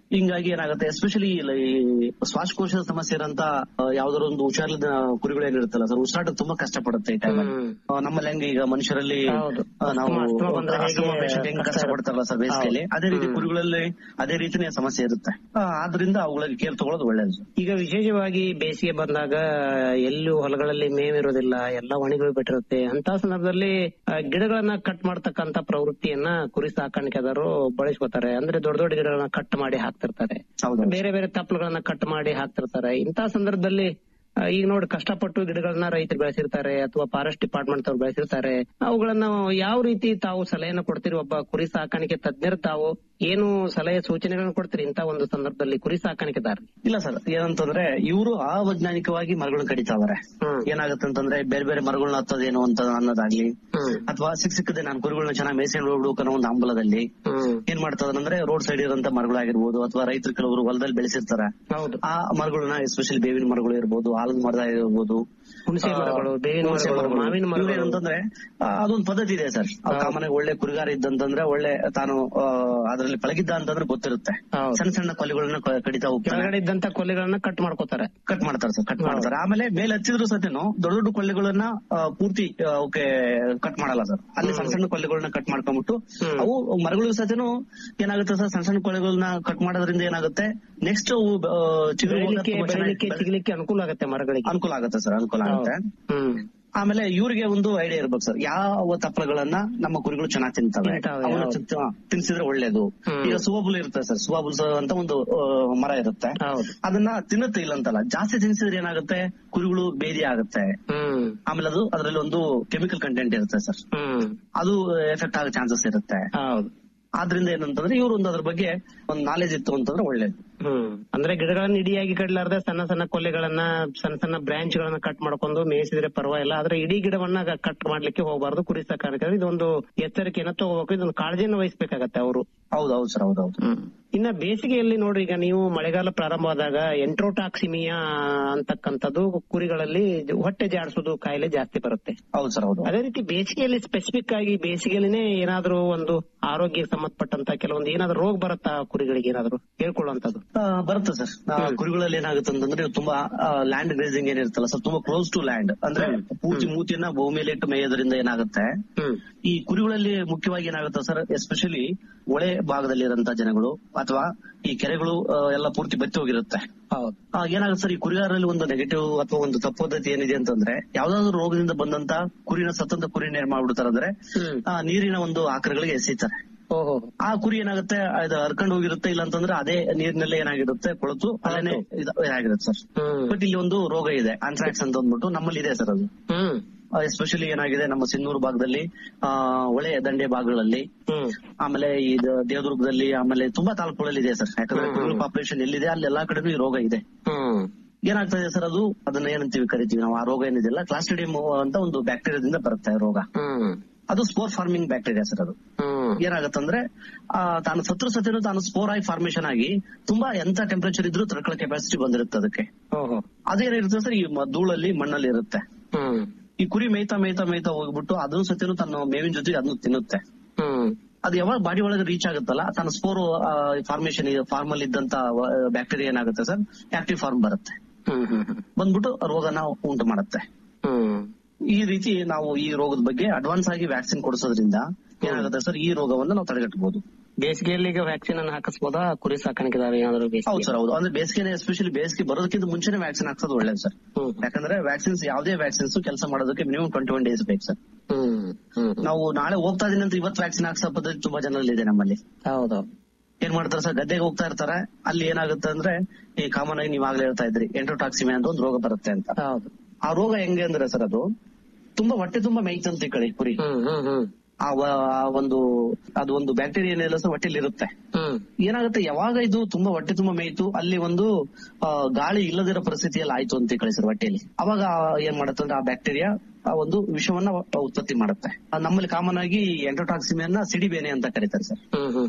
ಹಿಂಗಾಗಿ ಏನಾಗುತ್ತೆ ಎಸ್ಪೆಷಲಿ ಶ್ವಾಸಕೋಶದ ಸಮಸ್ಯೆ ಇರೋಂತ ಯಾವ್ದಾದ್ರು ಒಂದು ಹುಷಾರಿಲ್ಲದ ಕುರಿಗಳು ಏನಿರುತ್ತಲ್ಲ ಸರ್ ಉಸಿರಾಟ ತುಂಬಾ ಕಷ್ಟಪಡುತ್ತೆ ಈ ಟೈಮಲ್ಲಿ ಹ್ಮ್. ನಮ್ಮಲ್ಲಿ ಹೆಂಗೆ ಈಗ ಮನುಷ್ಯರಲ್ಲಿ ಹೌದು. ಆ, ನಾವು ಅಸ್ತಮ- ಅಸ್ತಮ ಬಂದ್ರೆ ಹೇಗೆ ಅಸ್ತಮ patient ಹೆಂಗ್ ಕಷ್ಟ ಕಷ್ಟಪಡ್ತಾರಲ್ಲ ಸರ್ ಬೇಸಿಗೆಯಲ್ಲಿ ಹೌದು. ಅದೇ ರೀತಿ ಹ್ಮ್. ಕುರಿಗಳಲ್ಲಿ ಅದೇ ರೀತಿನೇ ಸಮಸ್ಯೆ ಇರುತ್ತೆ ಆ, ಆದ್ರಿಂದ ಅವುಗಳಿಗೆ ಕೇರ್ ತಗೊಳ್ಳೋದು ಒಳ್ಳೇದು ಈಗ ವಿಶೇಷವಾಗಿ ಬೇಸಿಗೆ ಬಂದಾಗ ಎಲ್ಲೂ ಹೊಲಗಳಲ್ಲಿ ಮೇವಿರೋದಿಲ್ಲ ಎಲ್ಲ ಒಣಗಿ ಬಿಟ್ಟಿರುತ್ತೆ ಅಂತ ಸಂದರ್ಭದಲ್ಲಿ ಆ, ಗಿಡಗಳನ್ನ ಕಟ್ ಮಾಡ್ತಕ್ಕಂತ ಪ್ರವೃತ್ತಿಯನ್ನ ಕುರಿ ಸಾಕಾಣಿಕೆದಾರರು ಬಳಸ್ಕೊತಾರೆ ಅಂದ್ರೆ ದೊಡ್ಡ ದೊಡ್ಡ ಗಿಡಗಳನ್ನ ಕಟ್ ಮಾಡಿ ಹಾಕ್ತಿರ್ತಾರೆ ಹೌದು ಬೇರೆ ಬೇರೆ ತಪ್ಪಲುಗಳನ್ನ ಕಟ್ ಮಾಡಿ ಹಾಕ್ತಿರ್ತಾರೆ ಇಂತಹ ಸಂದರ್ಭದಲ್ಲಿ ಆ, ಈಗ ನೋಡಿ ಕಷ್ಟಪಟ್ಟು ಗಿಡಗಳನ್ನ ರೈತರು ಬೆಳೆಸಿರ್ತಾರೆ ಅಥವಾ ಫಾರೆಸ್ಟ್ ಡಿಪಾರ್ಟ್ಮೆಂಟ್ ಅವ್ರು ಬೆಳೆಸಿರ್ತಾರೆ ಅವುಗಳನ್ನ ಯಾವ ರೀತಿ ತಾವು ಸಲಹೆಯನ್ನು ಕೊಡ್ತೀರಿ ಒಬ್ಬ ಕುರಿ ಸಾಕಾಣಿಕೆ ತಜ್ಞರು ತಾವು ಏನು ಸಲಹೆ ಸೂಚನೆಗಳನ್ನ ಕೊಡ್ತೀರಿ ಇಂತ ಒಂದು ಸಂದರ್ಭದಲ್ಲಿ ಕುರಿ ಸಾಕಾಣಿಕೆದಾರ ಇಲ್ಲ ಸರ್ ಏನಂತಂದ್ರೆ ಇವರು ಅವೈಜ್ಞಾನಿಕವಾಗಿ ಮರಗಳನ್ನ ಕಡಿತಾ ಇದಾರೆ ಹ್ಮ್. ಏನಾಗುತ್ತೆ ಅಂತಂದ್ರೆ ಬೇರೆ ಬೇರೆ ಮರಗಳನ್ನ ಹತ್ತೋದೇನು ಅಂತ ಅನ್ನೋದಾಗ್ಲಿ ಹ್ಮ್ ಅಥವಾ ಸಿಕ್ ಸಿಕ್ಕದೆ ನಾನು ಕುರಿಗಳನ್ನ ಚೆನ್ನಾಗಿ ಮೇಯಿಸ್ಕೊಂಡು ಹೋಗ್ಬಿಡು ಅನ್ನೋ ಒಂದು ಹಂಬಲದಲ್ಲಿ ಹ್ಮ್ ಏನ್ ಮಾಡ್ತಾರೆ ಅಂದ್ರೆ ರೋಡ್ ಸೈಡ್ ಇರೋಂತ ಮರಗಳಾಗಿರ್ಬೋದು ಅಥವಾ ರೈತರು ಕೆಲವರು ಹೊಲದಲ್ಲಿ ಬೆಳೆಸಿರ್ತಾರೆ ಹೌದು ಆ ಮರಗಳನ್ನ ಎಸ್ಪೆಷಲಿ ಬೇವಿನ ಮರಗಳು ಇರ್ಬೋದು ಆಲದ ಮರ ಇರ್ಬೋದು ಹುಣಸೆ ಮರಗಳು, ಬೇವಿನ ಹುಣಸೆ ಮರಗಳು, ಮಾವಿನ ಮರಗಳು. ಇವ್ರು ಏನಂತಂದ್ರೆ ಆ, ಅದೊಂದು ಪದ್ಧತಿ ಇದೆ ಸರ್ ಕಾಮನ್ ಒಳ್ಳೆ ಕುರಿಗಾರ ಇದ್ದಂತಂದ್ರೆ ಒಳ್ಳೆ ತಾನು ಆ, ಅದ್ರಲ್ಲಿ ಪಳಗಿದ್ದ ಅಂತಂದ್ರೆ ಗೊತ್ತಿರುತ್ತೆ ಹೌದು. ಸಣ್ಣ ಸಣ್ಣ ಕೊಲೆಗಳನ್ನ ಕ- ಕಡಿತಾ ಹೋಗ್ತಾನೆ ಕೆಳಗಡೆ ಇದ್ದಂತ ಕೊಲೆಗಳನ್ನ ಕಟ್ ಮಾಡ್ಕೋತಾರೆ ಕಟ್ ಮಾಡ್ತಾರೆ ಸರ್ ಕಟ್ ಮಾಡ್ತಾರೆ ಆಮೇಲೆ ಮೇಲೆ ಹಚ್ಚಿದ್ರು ಸತಿನು ದೊಡ್ಡ ದೊಡ್ಡ ಕೊಲ್ಲೆಗಳನ್ನ ಆ, ಪೂರ್ತಿ ಆ, ಅವಕ್ಕೆ ಕಟ್ ಮಾಡಲ್ಲ ಸರ್ ಅಲ್ಲಿ ಸಣ್ಣ ಸಣ್ಣ ಕೊಲ್ಲೆಗಳನ್ನ ಕಟ್ ಮಾಡ್ಕೊಂಡ್ಬಿಟ್ಟು ಹ್ಮ್. ಅವು ಮರಗಳು ಸತಿನು ಏನಾಗುತ್ತೆ ಸರ್ ಸಣ್ಣ ಸಣ್ಣ ಕೊಲ್ಲೆಗಳನ್ನ ಕಟ್ ಮಾಡೋದ್ರಿಂದ ಏನಾಗುತ್ತೆ ನೆಕ್ಸ್ಟ್ ಅವು ಆ, ಚಿಗುರು ಹೋಗೋಕೆ ಬೆಳಿಲಿಕ್ಕೆ ತುಂಬಾ ಚೆನ್ನಾಗಿ ಬೆಳಿಲಿಕ್ಕೆ ಸಿಗ್ಲಿಕ್ಕೆ ಅನುಕೂಲ ಆಗುತ್ತೆ ಮರಗಳಿಗೆ ಅನುಕೂಲ ಆಗುತ್ತೆ ಸರ್ ಅನುಕೂಲ ಆಗುತ್ತೆ ಹ್ಮ್ ಆಮೇಲೆ ಇವ್ರಿಗೆ ಒಂದು ಐಡಿಯಾ ಇರ್ಬೇಕು ಸರ್ ಯಾವ ತಪ್ಪಲಗಳನ್ನ ನಮ್ಮ ಕುರಿಗಳು ಚೆನ್ನಾಗಿ ತಿಂತವೆ ತಿಂತಾವೆ, ಅವನ್ನ ಹೌದು. ತಿಂತ- ತಿನ್ಸಿದ್ರೆ ಒಳ್ಳೇದು ಹ್ಮ್. ಈಗ ಸುಬಬುಲ್ ಇರುತ್ತೆ ಸರ್ ಸುಬಬುಲ್ ಅಂತ ಒಂದು ಆ, ಮರ ಇರುತ್ತೆ ಹೌದು ಅದನ್ನ ತಿನ್ನುತ್ತೆ ಇಲ್ಲ ಅಂತಲ್ಲ ಜಾಸ್ತಿ ತಿನ್ಸಿದ್ರೆ ಏನಾಗುತ್ತೆ ಕುರಿಗಳು ಬೇದಿ ಆಗುತ್ತೆ ಹ್ಮ್ ಆಮೇಲೆ ಅದು ಅದರಲ್ಲಿ ಒಂದು ಕೆಮಿಕಲ್ ಕಂಟೆಂಟ್ ಇರುತ್ತೆ ಸರ್ ಹ್ಮ್ ಅದು ಎಫೆಕ್ಟ್ ಆಗೋ ಚಾನ್ಸಸ್ ಇರುತ್ತೆ ಹೌದು ಆದ್ರಿಂದ ಏನಂತಂದ್ರೆ ಇವರು ಒಂದು ಅದ್ರ ಬಗ್ಗೆ ಒಂದು ನಾಲೆಜ್ ಇತ್ತು ಅಂತಂದ್ರೆ ಒಳ್ಳೇದು ಹ್ಮ್ ಅಂದ್ರೆ ಗಿಡಗಳನ್ನ ಇಡಿಯಾಗಿ ಕಡ್ಲಾರ್ದೆ ಸಣ್ಣ ಸಣ್ಣ ಕೊಲ್ಲೆಗಳನ್ನ ಸಣ್ಣ ಸಣ್ಣ ಬ್ರಾಂಚ್ ಗಳನ್ನ ಕಟ್ ಮಾಡ್ಕೊಂಡು ಮೇಯಿಸಿದ್ರೆ ಪರವಾಗಿಲ್ಲ ಆದ್ರೆ ಇಡೀ ಗಿಡವನ್ನ ಕಟ್ ಮಾಡ್ಲಿಕ್ಕೆ ಹೋಗಬಾರ್ದು ಕುರಿ ಸಾಕಾಣಿಕೆ ಇದೊಂದು ಎಚ್ಚರಿಕೆಯನ್ನ ತಗೋಬೇಕು ಇದೊಂದು ಕಾಳಜಿಯನ್ನು ವಹಿಸ್ಬೇಕಾಗತ್ತೆ ಅವರು ಹೌದು ಹೌದು ಸರ್ ಹೌದು ಹೌದು ಇನ್ನ ಬೇಸಿಗೆಯಲ್ಲಿ ನೋಡ್ರಿ ಈಗ ನೀವು ಮಳೆಗಾಲ ಪ್ರಾರಂಭವಾದಾಗ ಎಂಟ್ರೋಟಾಕ್ಸಿಮಿಯಾ ಅಂತಕ್ಕಂಥದ್ದು ಕುರಿಗಳಲ್ಲಿ ಹೊಟ್ಟೆ ಜಾಡಿಸೋದು ಕಾಯಿಲೆ ಜಾಸ್ತಿ ಬರುತ್ತೆ ಹೌದು ಸರ್ ಹೌದು ಅದೇ ರೀತಿ ಬೇಸಿಗೆಯಲ್ಲಿ ಸ್ಪೆಸಿಫಿಕ್ ಆಗಿ ಬೇಸಿಗೆಯಲ್ಲಿನೇ ಏನಾದ್ರೂ ಒಂದು ಆರೋಗ್ಯಕ್ಕೆ ಸಂಬಂಧಪಟ್ಟಂತ ಕೆಲವೊಂದು ಏನಾದ್ರು ರೋಗ ಬರುತ್ತಾ ಕುರಿಗಳಿಗೆ ಏನಾದ್ರು ಹೇಳ್ಕೊಳ್ಳುವಂತದ್ದು ಆ, ಬರುತ್ತೆ ಸರ್ ಆ, ಕುರಿಗಳಲ್ಲಿ ಏನಾಗುತ್ತೆ ಅಂತಂದ್ರೆ ಇವು ತುಂಬಾ ಲ್ಯಾಂಡ್ ಗ್ರೇಸಿಂಗ್ ಏನಿರುತ್ತಲ್ಲ ಸರ್ ತುಂಬಾ ಕ್ಲೋಸ್ ಟು ಲ್ಯಾಂಡ್ ಅಂದ್ರೆ ಪೂರ್ತಿ ಮೂತಿಯನ್ನ ಭೂಮಿಯಲ್ಲಿ ಇಟ್ಟು ಮೇಯೋದ್ರಿಂದ ಏನಾಗುತ್ತೆ ಹ್ಮ್ ಈ ಕುರಿಗಳಲ್ಲಿ ಮುಖ್ಯವಾಗಿ ಏನಾಗುತ್ತೆ ಸರ್ ಎಸ್ಪೆಷಲಿ ಒಳೆ ಭಾಗದಲ್ಲಿ ಇರೋಂತ ಜನಗಳು ಅಥವಾ ಈ ಕೆರೆಗಳು ಆ, ಎಲ್ಲ ಪೂರ್ತಿ ಬತ್ತಿ ಹೋಗಿರುತ್ತೆ ಹೌದು ಆ, ಏನಾಗುತ್ತೆ ಸರ್ ಈ ಕುರಿಗಾರರಲ್ಲಿ ಒಂದು ನೆಗೆಟಿವ್ ಅಥವಾ ಒಂದು ತಪ್ಪು ಪದ್ಧತಿ ಏನಿದೆ ಅಂತಂದ್ರೆ ಯಾವ್ದಾದ್ರು ರೋಗದಿಂದ ಬಂದಂತ ಕುರಿನ ಸತ್ತಂತ ಕುರಿನ ಏನ್ ಮಾಡ್ಬಿಡ್ತಾರೆ ಅಂದ್ರೆ ಹ್ಮ್ ಆ, ನೀರಿನ ಒಂದು ಆಕರಗಳಿಗೆ ಎಸೀತಾರೆ ಓಹೋ ಆ ಕುರಿ ಏನಾಗುತ್ತೆ ಅದು ಹರ್ಕೊಂಡು ಹೋಗಿರುತ್ತೆ ಇಲ್ಲ ಅಂತಂದ್ರೆ ಅದೇ ನೀರಿನಲ್ಲೇ ಏನಾಗಿರುತ್ತೆ ಕೊಳತು ಅಲ್ಲೇನೆ ಇದು ಏನಾಗಿರುತ್ತೆ ಸರ್ ಹ್ಮ್ ಬಟ್ ಇಲ್ಲಿ ಒಂದು ರೋಗ ಇದೆ ಆಂಥ್ರಾಕ್ಸ್ ಅಂತ ಅಂದ್ಬಿಟ್ಟು ನಮ್ಮಲ್ಲಿ ಇದೆ ಸರ್ ಅದು ಹ್ಮ್ ಎಸ್ಪೆಷಲಿ ಏನಾಗಿದೆ ನಮ್ಮ ಸಿನ್ನೂರು ಭಾಗದಲ್ಲಿ ಆ ಹೊಳೆ ದಂಡೆ ಭಾಗಗಳಲ್ಲಿ ಹ್ಮ್ ಆಮೇಲೆ ಇದು ದೇವದುರ್ಗದಲ್ಲಿ ಆಮೇಲೆ ತುಂಬಾ ತಾಲೂಕುಗಳಲ್ಲಿ ಇದೆ ಸರ್ ಯಾಕಂದ್ರೆ ಕುರಿಗಳ ಪಾಪ್ಯುಲೇಷನ್ ಎಲ್ಲಿದೆ ಅಲ್ಲಿ ಎಲ್ಲಾ ಕಡೆನೂ ಈ ರೋಗ ಇದೆ ಹ್ಮ್ ಏನಾಗ್ತದೆ ಸರ್ ಅದು ಅದನ್ನ ಏನಂತೀವಿ ಕರಿತೀವಿ ನಾವು ಆ ರೋಗ ಏನಿದೆಯಲ್ಲ ಕ್ಲಾಸ್ಟ್ರಿಡಿಯಂ ಅಂತ ಒಂದು ಬ್ಯಾಕ್ಟೀರಿಯಾದಿಂದ ಬರುತ್ತೆ ಆ ರೋಗ ಹ್ಮ್ ಅದು ಸ್ಪೋರ್ ಫಾರ್ಮಿಂಗ್ ಬ್ಯಾಕ್ಟೀರಿಯಾ ಸರ್ ಅದು ಹ್ಮ್ ಏನಾಗತ್ತಂದ್ರೆ ಆ, ತಾನು ಸತ್ರು ಸತ್ಯನು ತಾನು ಸ್ಪೋರ್ ಆಗಿ ಫಾರ್ಮೇಶನ್ ಆಗಿ ತುಂಬಾ ಎಂತ ಟೆಂಪರೇಚರ್ ಇದ್ರೂ ತಡ್ಕೊಳ್ಳೋ ಕೆಪಾಸಿಟಿ ಬಂದಿರುತ್ತೆ ಅದಕ್ಕೆ ಓಹೋ ಅದೇನಿರುತ್ತೆ ಸರ್ ಈ ಮ- ಧೂಳಲ್ಲಿ ಮಣ್ಣಲ್ಲಿ ಇರುತ್ತೆ ಹ್ಮ್ ಈ ಕುರಿ ಮೇಯ್ತಾ ಮೇಯ್ತಾ ಮೇಯ್ತಾ ಹೋಗ್ಬಿಟ್ಟು ಅದನ್ನು ಸತ್ಯನು ತನ್ನ ಮೇವಿನ ಜೊತೆಗೆ ಅದನ್ನು ತಿನ್ನುತ್ತೆ ಹ್ಮ್ ಅದು ಯಾವಾಗ ಬಾಡಿ ಒಳಗೆ ರೀಚ್ ಆಗುತ್ತಲ್ಲ ತನ್ನ ಸ್ಪೋರ್ ಫಾರ್ಮೇಶನ್ ಫಾರ್ಮಲ್ ಇದ್ದಂತ ಬ್ಯಾಕ್ಟೀರಿಯಾ ಏನಾಗುತ್ತೆ ಸರ್ ಆಕ್ಟಿವ್ ಫಾರ್ಮ್ ಬರುತ್ತೆ ಹ್ಮ್ ಹ್ಮ್ ಹ್ಮ್ ಬಂದ್ಬಿಟ್ಟು ರೋಗನ ಉಂಟು ಮಾಡುತ್ತೆ ಹ್ಮ್ ಈ ರೀತಿ ನಾವು ಈ ರೋಗದ ಬಗ್ಗೆ ಅಡ್ವಾನ್ಸ್ ಆಗಿ ವ್ಯಾಕ್ಸಿನ್ ಕೊಡಿಸೋದ್ರಿಂದ ಏನಾಗುತ್ತೆ ಸರ್ ಈ ರೋಗವನ್ನು ನಾವು ತಡೆಗಟ್ಟಬಹುದು ಬೇಸಿಗೆಯಲ್ಲಿ ಈಗ ವ್ಯಾಕ್ಸಿನ್ ಅನ್ನು ಹಾಕಿಸ್ಬೋದಾ ಕುರಿ ಸಾಕಾಣಿಕೆದಾರ ಏನಾದ್ರು ಹೌದು ಬೇಸಿಗೆ ಸರ್ ಹೌದು ಅಂದ್ರೆ ಬೇಸಿಗೆ ಎಸ್ಪೆಷಲಿ ಬೇಸಿಗೆ ಬರೋದಕ್ಕಿಂತ ಮುಂಚೆನೆ ವ್ಯಾಕ್ಸಿನ್ ಹಾಕ್ಸೋದು ಒಳ್ಳೇದು ಸರ್ ಹ್ಮ್ ಯಾಕಂದ್ರೆ ವ್ಯಾಕ್ಸಿನ್ಸ್ ಯಾವುದೇ ವ್ಯಾಕ್ಸಿನ್ಸ್ ಕೆಲಸ ಮಾಡೋದಕ್ಕೆ ಮಿನಿಮಮ್ ಟ್ವೆಂಟಿ ಒನ್ ಡೇಸ್ ಬೇಕು ಸರ್ ಹ್ಮ್ ಹ್ಮ್ ನಾವು ನಾಳೆ ಹೋಗ್ತಾ ಇದೀನಿ ಅಂತ ಇವತ್ತು ವ್ಯಾಕ್ಸಿನ್ ಹಾಕ್ಸೋ ಪದ್ಧತಿ ತುಂಬಾ ಜನರಲ್ಲಿ ಇದೆ ನಮ್ಮಲ್ಲಿ ಹೌದು ಏನ್ ಮಾಡ್ತಾರೆ ಸರ್ ಗದ್ದೆಗೆ ಹೋಗ್ತಾ ಇರ್ತಾರೆ ಅಲ್ಲಿ ಏನಾಗುತ್ತೆ ಅಂದ್ರೆ ಈ ಕಾಮನ್ ಆಗಿ ನೀವ್ ಆಗ್ಲೇ ಹೇಳ್ತಾ ಇದ್ರಿ ಎಂಟ್ರೋಟಾಕ್ಸಿಮೆ ಅಂತ ಒಂದು ರೋಗ ಬರುತ್ತೆ ಅಂತ ಹೌದು ಆ ರೋಗ ಹೆಂಗೆ ಅಂದ್ರೆ ಸರ್ ಅದು ತುಂಬಾ ಹೊಟ್ಟೆ ತುಂಬಾ ಮೇಯ್ತಂತ ಈ ಕಡೆ ಕುರಿ ಹ್ಮ್ ಹ್ಮ್ ಹ್ಮ್ ಆ ವ- ಆ ಒಂದು ಅದು ಒಂದು ಬ್ಯಾಕ್ಟೀರಿಯಾ ಏನಿಲ್ಲ ಸರ್ ಹೊಟ್ಟೆಲಿ ಇರುತ್ತೆ ಹ್ಮ್ ಏನಾಗುತ್ತೆ ಯಾವಾಗ ಇದು ತುಂಬಾ ಹೊಟ್ಟೆ ತುಂಬಾ ಮೇಯ್ತು ಅಲ್ಲಿ ಒಂದು ಆ, ಗಾಳಿ ಇಲ್ಲದಿರೋ ಪರಿಸ್ಥಿತಿಯಲ್ಲಿ ಆಯ್ತು ಅಂತ ಕಳಿಸಿರ್ ಹೊಟ್ಟೆಯಲ್ಲಿ ಅವಾಗ ಏನ್ ಮಾಡುತ್ತೆ ಅಂದ್ರೆ ಆ ಬ್ಯಾಕ್ಟೀರಿಯಾ ಆ ಒಂದು ವಿಷವನ್ನ ಉತ್ಪತ್ತಿ ಮಾಡುತ್ತೆ ಆ, ನಮ್ಮಲ್ಲಿ ಕಾಮನ್ ಆಗಿ ಎಂಟ್ರೋಟಾಕ್ಸಿಮಿಯನ್ನ ಸಿಡಿಬೇನೆ ಅಂತ ಕರೀತಾರೆ ಸರ್ ಹ್ಮ್ ಹ್ಮ್ ಹ್ಮ್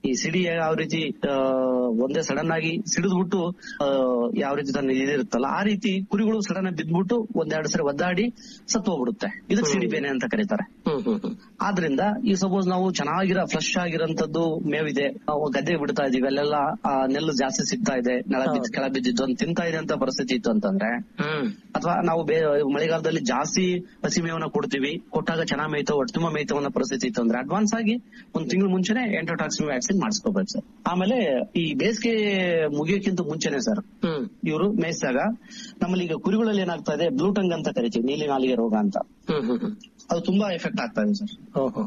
ಈ ಸಿಡಿ ಯಾವ ರೀತಿ ಆ, ಒಂದೇ ಸಡನ್ ಆಗಿ ಸಿಡಿದ್ಬಿಟ್ಟು ಆ, ಯಾವ ರೀತಿ ತನ್ನ ಇದಿರುತ್ತಲ್ಲ ಆ ರೀತಿ ಕುರಿಗಳು ಸಡನ್ ಆಗಿ ಬಿದ್ದ್ಬಿಟ್ಟು ಒಂದೆರಡು ಸರಿ ಒದ್ದಾಡಿ ಸತ್ತು ಹೋಗ್ಬಿಡುತ್ತೆ ಇದಕ್ಕೆ ಸಿಡಿ ಬೇನೆ ಅಂತ ಕರೀತಾರೆ ಹ್ಮ್ ಹ್ಮ್ ಹ್ಮ್ ಆದ್ರಿಂದ ಈ ಸಪೋಸ್ ನಾವು ಚೆನ್ನಾಗಿರೋ ಫ್ರೆಶ್ ಆಗಿರೋಂಥದ್ದು ಮೇವಿದೆ ನಾವು ಗದ್ದೆ ಬಿಡ್ತಾ ಇದೀವಿ ಅಲ್ಲೆಲ್ಲ ಆ, ನೆಲ್ಲು ಜಾಸ್ತಿ ಸಿಗ್ತಾ ಇದೆ ನೆಲ ಬಿದ್ದು ಕೆಳ ಬಿದ್ದಿದ್ದು ಅಂತ ತಿಂತಾ ಇದೆ ಅಂತ ಪರಿಸ್ಥಿತಿ ಇತ್ತು ಅಂತಂದ್ರೆ ಹ್ಮ್ ಅಥವಾ ನಾವು ಬೇ ಮಳೆಗಾಲದಲ್ಲಿ ಜಾಸ್ತಿ ಹಸಿ ಮೇವನ್ನ ಕೊಡ್ತೀವಿ ಕೊಟ್ಟಾಗ ಚೆನ್ನಾಗ್ ಮೇಯ್ತೋ ಒಟ್ಟು ತುಂಬ ಮೇಯ್ತೋ ಅನ್ನೋ ಪರಿಸ್ಥಿತಿ ಇತ್ತು ಅಂದ್ರೆ ಅಡ್ವಾನ್ಸ್ ಆಗಿ ಒಂದ್ ತಿಂಗಳು ಮುಂಚೆನೆ ಎಂಟೋಟಾಕ್ಸಿನ್ ವ್ಯಾಕ್ಸಿನ್ ಮಾಡಿಸ್ಕೋಬೇಕು ಸರ್ ಆಮೇಲೆ ಈ ಬೇಸಿಗೆ ಮುಗಿಯೋಕ್ಕಿಂತ ಮುಂಚೆನೆ ಸರ್ ಹ್ಮ್ ಇವರು ಮೇಯಿಸಿದಾಗ ನಮ್ಮಲ್ಲಿ ಈಗ ಕುರಿಗಳಲ್ಲಿ ಏನಾಗ್ತಾ ಇದೆ ಬ್ಲೂಟಂಗ್ ಅಂತ ಕರಿತೀವಿ ನೀಲಿ ನಾಲಿಗೆ ರೋಗ ಅಂತ ಹ್ಮ್ ಹ್ಮ್ ಹ್ಮ್ ಅದು ತುಂಬಾ ಎಫೆಕ್ಟ್ ಆಗ್ತಾ ಇದೆ ಸರ್ ಓಹೋ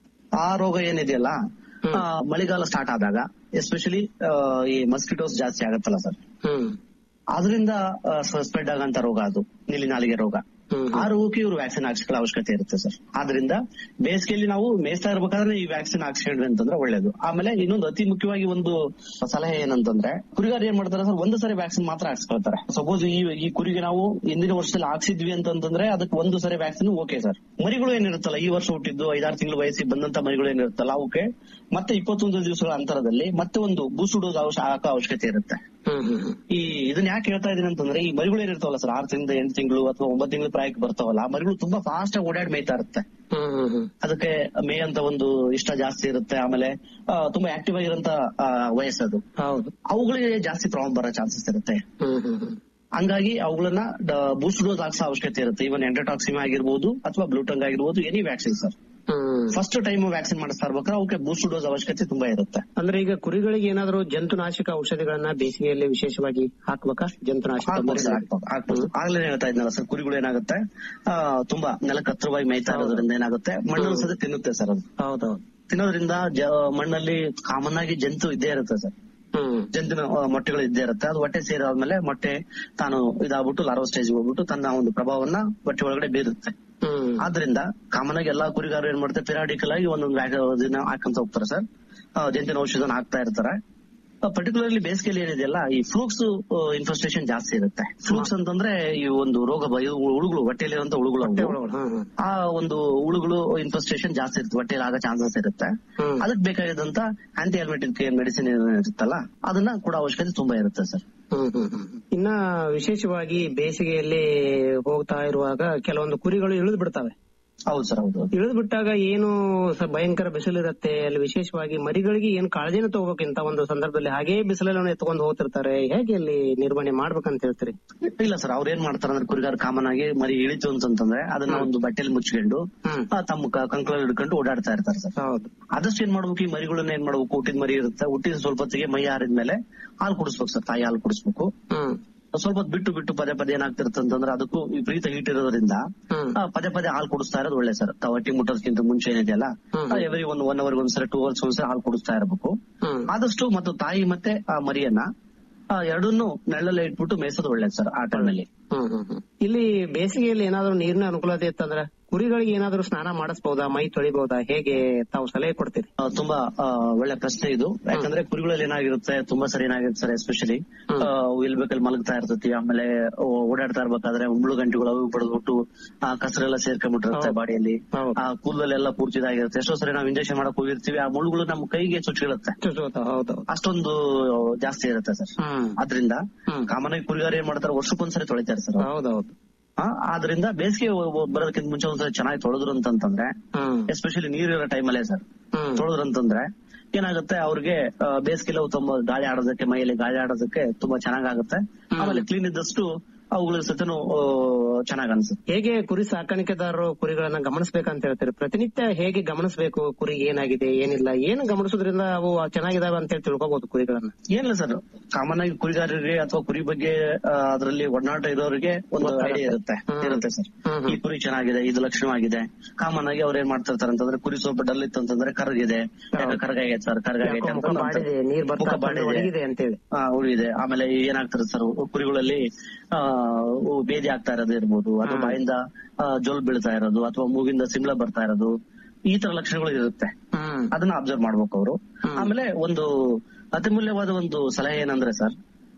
ಆ ರೋಗ ಏನಿದೆಯಲ್ಲ ಆ, ಮಳೆಗಾಲ ಸ್ಟಾರ್ಟ್ ಆದಾಗ ಎಸ್ಪೆಷಲಿ ಈ ಮಸ್ಕಿಟೋಸ್ ಜಾಸ್ತಿ ಆಗತ್ತಲ್ಲ ಸರ್ ಹ್ಮ್ ಅದರಿಂದ ಸ್ಪ್ರೆಡ್ ಆಗಂತ ರೋಗ ಅದು ನೀಲಿ ನಾಲಿಗೆ ರೋಗ ಹ್ಮ್ ಆ ರೋಗಕ್ಕೆ ಇವರು ವ್ಯಾಕ್ಸಿನ್ ಹಾಕ್ಸ್ಕೊಳ್ಳೋ ಅವಶ್ಯಕತೆ ಇರುತ್ತೆ ಸರ್ ಆದ್ರಿಂದ ಬೇಸಿಗೆಯಲ್ಲಿ ನಾವು ಮೇಯಿಸ್ತಾ ಇರ್ಬೇಕಾದ್ರೆ ಈ ವ್ಯಾಕ್ಸಿನ್ ಹಾಕ್ಸ್ಕೊಂಡ್ರಿ ಅಂತಂದ್ರೆ ಒಳ್ಳೇದು ಆಮೇಲೆ ಇನ್ನೊಂದು ಅತಿ ಮುಖ್ಯವಾಗಿ ಒಂದು ಸಲಹೆ ಏನಂತಂದ್ರೆ ಕುರಿಗಾರ ಏನ್ ಮಾಡ್ತಾರೆ ಸರ್ ಒಂದು ಸರಿ ವ್ಯಾಕ್ಸಿನ್ ಮಾತ್ರ ಹಾಕ್ಸ್ಕೊಳ್ತಾರೆ ಸಪೋಸ್ ಈ ಈ ಕುರಿಗೆ ನಾವು ಹಿಂದಿನ ವರ್ಷದಲ್ಲಿ ಹಾಕ್ಸಿದ್ವಿ ಅಂತಂದ್ರೆ ಅದಕ್ಕೆ ಒಂದು ಸರಿ ವ್ಯಾಕ್ಸಿನ್ ಓಕೆ ಸರ್ ಮರಿಗಳು ಏನಿರುತ್ತಲ್ಲ ಈ ವರ್ಷ ಹುಟ್ಟಿದ್ದು ಐದಾರು ತಿಂಗಳು ವಯಸ್ಸಿಗೆ ಬಂದಂತ ಮರಿಗಳು ಏನಿರುತ್ತಲ್ಲ ಅವಕ್ಕೆ ಮತ್ತೆ ಇಪ್ಪತ್ತೊಂದು ದಿವಸಗಳ ಅಂತರದಲ್ಲಿ ಮತ್ತೆ ಒಂದು ಬೂಸ್ಟ್ ಡೋಸ್ ಹಾಕೋ ಅವಶ್ಯಕತೆ ಇರುತ್ತೆ ಹ್ಮ್ ಹ್ಮ್ ಹ್ಮ್ ಈ ಇದನ್ನ ಯಾಕೆ ಹೇಳ್ತಾ ಇದೀನಿ ಅಂತಂದ್ರೆ ಈ ಮರಿಗಳು ಏನಿರ್ತಾವಲ್ಲ ಸರ್ ಆರು ತಿಂಗಳು ಎಂಟು ತಿಂಗಳು ಅಥವಾ ಒಂಬತ್ತು ತಿಂಗಳು ಪ್ರಾಯಕ್ಕೆ ಬರ್ತಾವಲ್ಲ ಆ ಮರಿಗಳು ತುಂಬಾ ಫಾಸ್ಟ್ ಆಗಿ ಓಡಾಡಿ ಮೇಯ್ತಾ ಇರುತ್ತೆ ಹ್ಮ್ ಹ್ಮ್ ಹ್ಮ್ ಅದಕ್ಕೆ ಮೇ ಅಂತ ಒಂದು ಇಷ್ಟ ಜಾಸ್ತಿ ಇರುತ್ತೆ ಆಮೇಲೆ ಆ, ತುಂಬಾ ಆಕ್ಟಿವ್ ಆಗಿರೋಂತ ಆ, ವಯಸ್ಸದು ಹೌದು ಅವುಗಳಿಗೆ ಜಾಸ್ತಿ ಪ್ರಾಬ್ಲಮ್ ಬರೋ ಚಾನ್ಸಸ್ ಇರುತ್ತೆ ಹ್ಮ್ ಹ್ಮ್ ಹ್ಮ್ ಹಂಗಾಗಿ ಅವುಗಳನ್ನ ಬೂಸ್ಟ್ ಡೋಸ್ ಹಾಕ್ಸೋ ಅವಶ್ಯಕತೆ ಇರುತ್ತೆ ಇವನ್ ಎಂಟೋಟಾಕ್ಸಿಮ್ ಆಗಿರ್ಬೋದು ಅಥವಾ ಬ್ಲೂಟಂಗ್ ಆಗಿರ್ಬೋದು any vaccine sir hmm first time vaccine ಮಾಡಿಸ್ತಾ ಇರ್ಬೇಕಾದ್ರೆ ಅವಕ್ಕೆ ಬೂಸ್ಟ್ ಡೋಸ್ ಅವಶ್ಯಕತೆ ತುಂಬಾ ಇರುತ್ತೆ ಅಂದ್ರೆ ಈಗ ಕುರಿಗಳಿಗೆ ಏನಾದ್ರು ಜಂತುನಾಶಕ ಔಷಧಿಗಳನ್ನ ಬೇಸಿಗೆಯಲ್ಲಿ ವಿಶೇಷವಾಗಿ ಹಾಕ್ಬೇಕಾ ಜಂತುನಾಶಕ ಹಾಕ್ಬೋದು ಸರ್, ಮರಿಗಳಿಗೆ? ಹಾಕ್ಬೋದು, ಹಾಕ್ಬೋದು. ಆಗ್ಲೇ ಹೇಳ್ತಾ ಇದ್ನಲ್ಲ ಸರ್ ಕುರಿಗಳು ಏನಾಗುತ್ತೆ ಆ, ತುಂಬಾ ನೆಲಕ್ಕೆ ಹತ್ರವಾಗಿ ಮೇಯ್ತಾ ಇರೋದ್ರಿಂದ ಏನಾಗುತ್ತೆ ಮಣ್ಣು ಸದ ತಿನ್ನುತ್ತೆ ಸರ್ ಅದು ಹೌದೌದು ತಿನ್ನೋದ್ರಿಂದ ಜ- ಮಣ್ಣಲ್ಲಿ ಕಾಮನ್ ಆಗಿ ಜಂತು ಇದ್ದೇ ಇರುತ್ತೆ ಸರ್ ಹ್ಮ್ ಜಂತುನ ಆ, ಮೊಟ್ಟೆಗಳು ಇದ್ದೇ ಇರುತ್ತೆ ಅದು ಹೊಟ್ಟೆ ಸೇರಾದ್ಮೇಲೆ ಮೊಟ್ಟೆ ತಾನು ಇದಾಗ್ಬಿಟ್ಟು ಲಾರ್ವ ಸ್ಟೇಜ್ ಹೋಗ್ಬಿಟ್ಟು ತನ್ನ ಒಂದು ಪ್ರಭಾವವನ್ನ ಹೊಟ್ಟೆ ಒಳಗಡೆ ಬೀರುತ್ತೆ ಹ್ಮ್ ಆದ್ರಿಂದ ಕಾಮನ್ ಆಗಿ ಎಲ್ಲಾ ಕುರಿಗಾರರು ಏನ್ ಮಾಡ್ತಾರೆ ಪಿರಾಡಿಕಲ್ ಆಗಿ ಒಂದೊಂದು ವ್ಯಾಕ್- ಇದನ್ನ ಹಾಕಂತ ಹೋಗ್ತಾರೆ ಸರ್ ಆ, ಜಂತಿನ ಔಷಧನ ಹಾಕ್ತಾ ಇರ್ತಾರೆ ಪರ್ಟಿಕ್ಯುಲರ್ಲಿ ಬೇಸಿಗೆಯಲ್ಲಿ ಏನಿದೆಯಲ್ಲ ಈ ಫ್ಲೂಕ್ಸ್ ಇನ್ಫೆಸ್ಟೇಷನ್ ಜಾಸ್ತಿ ಇರುತ್ತೆ ಫ್ಲೂಕ್ಸ್ ಅಂತಂದ್ರೆ ಈ ಒಂದು ರೋಗ ಬ- ಇವು ಹುಳುಗಳು ಹೊಟ್ಟೆಯಲ್ಲಿರುವಂತ ಹುಳುಗಳು ಅವು. ಒಳಗೊಳ, ಹ್ಮ್ ಹ್ಮ್ ಆ ಒಂದು ಹುಳುಗಳು ಇನ್ಫೆಸ್ಟೇಷನ್ ಜಾಸ್ತಿ ಇರುತ್ತೆ ಹೊಟ್ಟೆಯಲ್ಲಿ ಆಗೋ ಚಾನ್ಸಸ್ ಇರುತ್ತೆ ಹ್ಮ್. ಅದಕ್ಕೆ ಬೇಕಾಗಿದ್ದಂತ ಆಂಟಿ ಅಲ್ಮೆಟಿಕ್ ಮೆಡಿಸಿನ್ ಇರುತ್ತಲ್ಲ ಅದನ್ನ ಕೂಡ ಅವಶ್ಯಕತೆ ತುಂಬಾ ಇರುತ್ತೆ ಸರ್ ಹ್ಮ್ ಹ್ಮ್ ಹ್ಮ್. ಇನ್ನ ವಿಶೇಷವಾಗಿ ಬೇಸಿಗೆಯಲ್ಲಿ ಹೋಗ್ತಾ ಇರುವಾಗ ಕೆಲವೊಂದು ಕುರಿಗಳು ಇಳಿದು ಬಿಡ್ತವೆ ಹೌದು ಸರ್ ಹೌದು ಇಳಿದು ಬಿಟ್ಟಾಗ ಏನು ಸ- ಭಯಂಕರ ಬಿಸಿಲಿರುತ್ತೆ ಅಲ್ಲಿ ವಿಶೇಷವಾಗಿ ಮರಿಗಳಿಗೆ ಏನ್ ಕಾಳಜಿನ ತಗೋಬೇಕು ಇಂತ ಒಂದು ಸಂದರ್ಭದಲ್ಲಿ ಹಾಗೇ ಬಿಸಿಲಲ್ಲಿ ಎತ್ಕೊಂಡು ಹೋಗ್ತಿರ್ತಾರೆ ಹೇಗೆ ಅಲ್ಲಿ ನಿರ್ವಹಣೆ ಮಾಡ್ಬೇಕಂತ ಹೇಳ್ತೀರಿ ಇಲ್ಲ ಸರ್ ಅವ್ರು ಏನ್ ಮಾಡ್ತಾರೆ ಅಂದ್ರೆ ಕುರಿಗಾರ ಕಾಮನ್ ಆಗಿ ಮರಿ ಇಳಿತು ಅಂತಂದ್ರೆ ಅದನ್ನ ಒಂದು ಬಟ್ಟೆಲಿ ಮುಚ್ಕೊಂಡು ಹ್ಮ್. ಆ, ತಮ್ಮ ಕ- ಕಂಕಳಲ್ಲಿ ಹಿಡ್ಕೊಂಡು ಓಡಾಡ್ತಾ ಇರ್ತಾರೆ ಸರ್ ಹೌದು ಆದಷ್ಟು ಏನ್ ಮಾಡ್ಬೇಕು ಈ ಮರಿಗಳನ್ನ ಏನ್ ಮಾಡ್ಬೇಕು ಹುಟ್ಟಿದ ಮರಿ ಇರುತ್ತೆ ಹುಟ್ಟಿದ ಸ್ವಲ್ಪ ಹೊತ್ತಿಗೆ ಮೈ ಹಾರಿದ್ಮೇಲೆ ಹಾಲು ಕುಡಿಸ್ಬೇಕು ಸರ್ ತಾಯಿ ಹಾಲು ಕುಡಿಸ್ಬೇಕು ಹ್ಮ್ ಸ್ವಲ್ಪ ಹೊತ್ತು ಬಿಟ್ಟು ಬಿಟ್ಟು ಪದೇ ಪದೇ ಏನಾಗ್ತಿರುತ್ತೆ ಅಂತಂದ್ರೆ ಅದಕ್ಕೂ ವಿಪರೀತ ಹೀಟ್ ಇರೋದ್ರಿಂದ ಹ್ಮ್ ಆ, ಪದೇ ಪದೇ ಹಾಲು ಕುಡಿಸ್ತಾ ಇರೋದು ಒಳ್ಳೆ ಸರ್ ತಾವು ಹೊಟ್ಟಿ ಮುಟ್ಟೋದಕ್ಕಿಂತ ಮುಂಚೆ ಏನಿದೆಯಲ್ಲ ಹ್ಮ್. ಎವ್ರಿ ಒನ್ ಒನ್ ಅವರ್ ಒಂದ್ಸರಿ ಟೂ ಅವರ್ಸ್ ಒಂದ್ಸರಿ ಹಾಲು ಕುಡಿಸ್ತಾ ಇರಬೇಕು ಹ್ಮ್ ಆದಷ್ಟು ಮತ್ತು ತಾಯಿ ಮತ್ತೆ ಆ ಮರಿಯನ್ನ ಆ, ಎರಡನ್ನೂ ನೆರಳಲ್ಲೇ ಇಟ್ಬಿಟ್ಟು ಮೇಯಿಸೋದು ಒಳ್ಳೇದು ಸರ್ ಆ ಟೈಮಲ್ಲಿ ಹ್ಮ್ ಹ್ಮ್ ಹ್ಮ್. ಇಲ್ಲಿ ಬೇಸಿಗೆಯಲ್ಲಿ ಏನಾದ್ರು ನೀರಿನ ಅನುಕೂಲತೆ ಇತ್ತಂದ್ರೆ ಕುರಿಗಳಿಗೆ ಏನಾದ್ರು ಸ್ನಾನ ಮಾಡಿಸಬಹುದಾ ಮೈ ತೊಳಿಬಹುದಾ ಹೇಗೆ ತಾವು ಸಲಹೆ ಕೊಡ್ತೀರಿ ಆ, ತುಂಬಾ ಆ, ಒಳ್ಳೆ ಪ್ರಶ್ನೆ ಇದು ಯಾಕಂದ್ರೆ ಕುರಿಗಳಲ್ಲಿ ಏನಾಗಿರುತ್ತೆ ತುಂಬಾ ಸರಿ ಏನಾಗಿರುತ್ತೆ ಸರ್ ಎಸ್ಪೆಷಲಿ ಇಲ್ಬೇಕಲ್ಲಿ ಮಲಗ್ತಾ ಇರ್ತೈತಿ ಆಮೇಲೆ ಓ- ಓಡಾಡ್ತಾ ಇರ್ಬೇಕಾದ್ರೆ ಉಂಬಳು ಗಂಟೆಗಳು ಅವು ಬಡದ್ಬಿಟ್ಟು ಆ ಕಸರೆಲ್ಲ ಸೇರ್ಕೊಂಡ್ಬಿಟ್ಟಿರುತ್ತೆ ಹೌದು. ಬಾಡಿಯಲ್ಲಿ ಹೌದು. ಆ ಕೂದಲೆಲ್ಲ ಪೂರ್ತಿ ಇದಾಗಿರುತ್ತೆ ಎಷ್ಟೋ ಸರಿ ನಾವು ಇಂಜೆಕ್ಷನ್ ಮಾಡಕ್ ಹೋಗಿರ್ತೀವಿ ಆ ಮುಳುಗಳು ನಮ್ಮ ಕೈಗೆ ಚುಚ್ಚಿಳುತ್ತೆ ಹೌದು ಅಷ್ಟೊಂದು ಜಾಸ್ತಿ ಇರುತ್ತೆ ಸರ್ ಹ್ಮ್ ಆದ್ರಿಂದ ಹ್ಮ್. ಕಾಮನ್ ಆಗಿ ಕುರಿಗಾರ ಏನ್ ಮಾಡ್ತಾರೆ ವರ್ಷಕ್ಕೊಂದ್ಸರಿ ತೊಳಿತಾರೆ ಸರ್ ಹೌದೌದು ಆ, ಆದ್ರಿಂದ ಬೇಸಿಗೆ ಬರೋದಕ್ಕಿಂತ ಮುಂಚೆ ಒಂದ್ಸರಿ ಚೆನ್ನಾಗಿ ತೊಳೆದ್ರು ಅಂತಂದ್ರೆ ಹ್ಮ್ ಎಸ್ಪೆಷಲಿ ನೀರಿರೋ ಟೈಮಲ್ಲೇ ಸರ್ ಹ್ಮ್ ತೊಳೆದ್ರು ಅಂತಂದ್ರೆ ಏನಾಗುತ್ತೆ ಅವ್ರಿಗೆ ಬೇಸಿಗೆಲ್ಲ ತುಂಬ ಗಾಳಿ ಆಡೋದಕ್ಕೆ ಮೈಯಲ್ಲಿ ಗಾಳಿ ಆಡೋದಕ್ಕೆ ತುಂಬಾ ಚೆನ್ನಾಗಾಗುತ್ತೆ ಆಮೇಲೆ ಕ್ಲೀನ್ ಇದ್ದಷ್ಟು ಅವುಗಳ ಸತನು ಚೆನ್ನಾಗ್ ಅನ್ಸುತ್ತೆ ಹೇಗೆ ಕುರಿ ಸಾಕಾಣಿಕೆದಾರರು ಕುರಿಗಳನ್ನ ಗಮನಿಸಬೇಕಂತ ಹೇಳ್ತೀರಿ ಪ್ರತಿನಿತ್ಯ ಹೇಗೆ ಗಮನಿಸಬೇಕು ಕುರಿ ಏನಾಗಿದೆ ಏನಿಲ್ಲ ಏನು ಗಮನಿಸೋದ್ರಿಂದ ಅವು ಚೆನ್ನಾಗಿದಾವೆ ಅಂತ ಹೇಳಿ ತಿಳ್ಕೊಬಹುದು ಕುರಿಗಳನ್ನ ಏನಿಲ್ಲ ಸರ್ ಕಾಮನ್ ಆಗಿ ಕುರಿಗಾರರಿಗೆ ಅಥವಾ ಕುರಿ ಬಗ್ಗೆ ಅದರಲ್ಲಿ ಒಡನಾಟ ಇರೋರಿಗೆ ಒಂದು ಗೊತ್ತಾಗುತ್ತೆ. ಐಡಿಯಾ ಇರುತ್ತೆ ಹ್ಮ್. ಇರುತ್ತೆ ಸರ್ ಹ್ಮ್ ಹ್ಮ್. ಈ ಕುರಿ ಚೆನ್ನಾಗಿದೆ ಇದು ಲಕ್ಷಣವಾಗಿದೆ ಕಾಮನ್ ಆಗಿ ಅವ್ರು ಏನ್ ಮಾಡ್ತಿರ್ತಾರೆ ಅಂತಂದ್ರೆ ಕುರಿ ಸ್ವಲ್ಪ ಡಲ್ ಇತ್ತು ಅಂತಂದ್ರೆ ಕರಗಿದೆ ಯಾಕೆ ಕರಗಾಗೈತೆ ಸರ್ ಕರಗಾಗೈತೆ ಯಾಕೋ ಅಂತ ಮುಖ ಬಾಡಿದೆ ನೀರ್ ಮುಖ ಬರ್ತಾ ಬಾಡಿದೆ. ಒಣಗಿದೆ ಅಂತೇಳಿ ಆ, ಉಳಿದೆ ಆಮೇಲೆ ಏನಾಗ್ತದೆ ಸರ್ ಕುರಿಗಳಲ್ಲಿ ಆ ಉ- ಬೇದಿ ಆಗ್ತಾ ಇರೋದು ಇರ್ಬೋದು ಅಥವಾ ಹ್ಮ್. ಬಾಯಿಂದ ಆ, ಜೊಲ್ ಬೀಳ್ತಾ ಇರೋದು ಅಥವಾ ಮೂಗಿಂದ ಸಿಮ್ಲ ಬರ್ತಾ ಇರೋದು ಈ ತರ ಲಕ್ಷಣಗಳು ಇರುತ್ತೆ ಹ್ಮ್ ಅದನ್ನ ಅಬ್ಸರ್ವ್ ಮಾಡ್ಬೇಕು ಅವರು ಹ್ಮ್. ಆಮೇಲೆ ಒಂದು ಅತಿಮೂಲ್ಯವಾದ ಒಂದು ಸಲಹೆ ಏನಂದ್ರೆ ಸರ್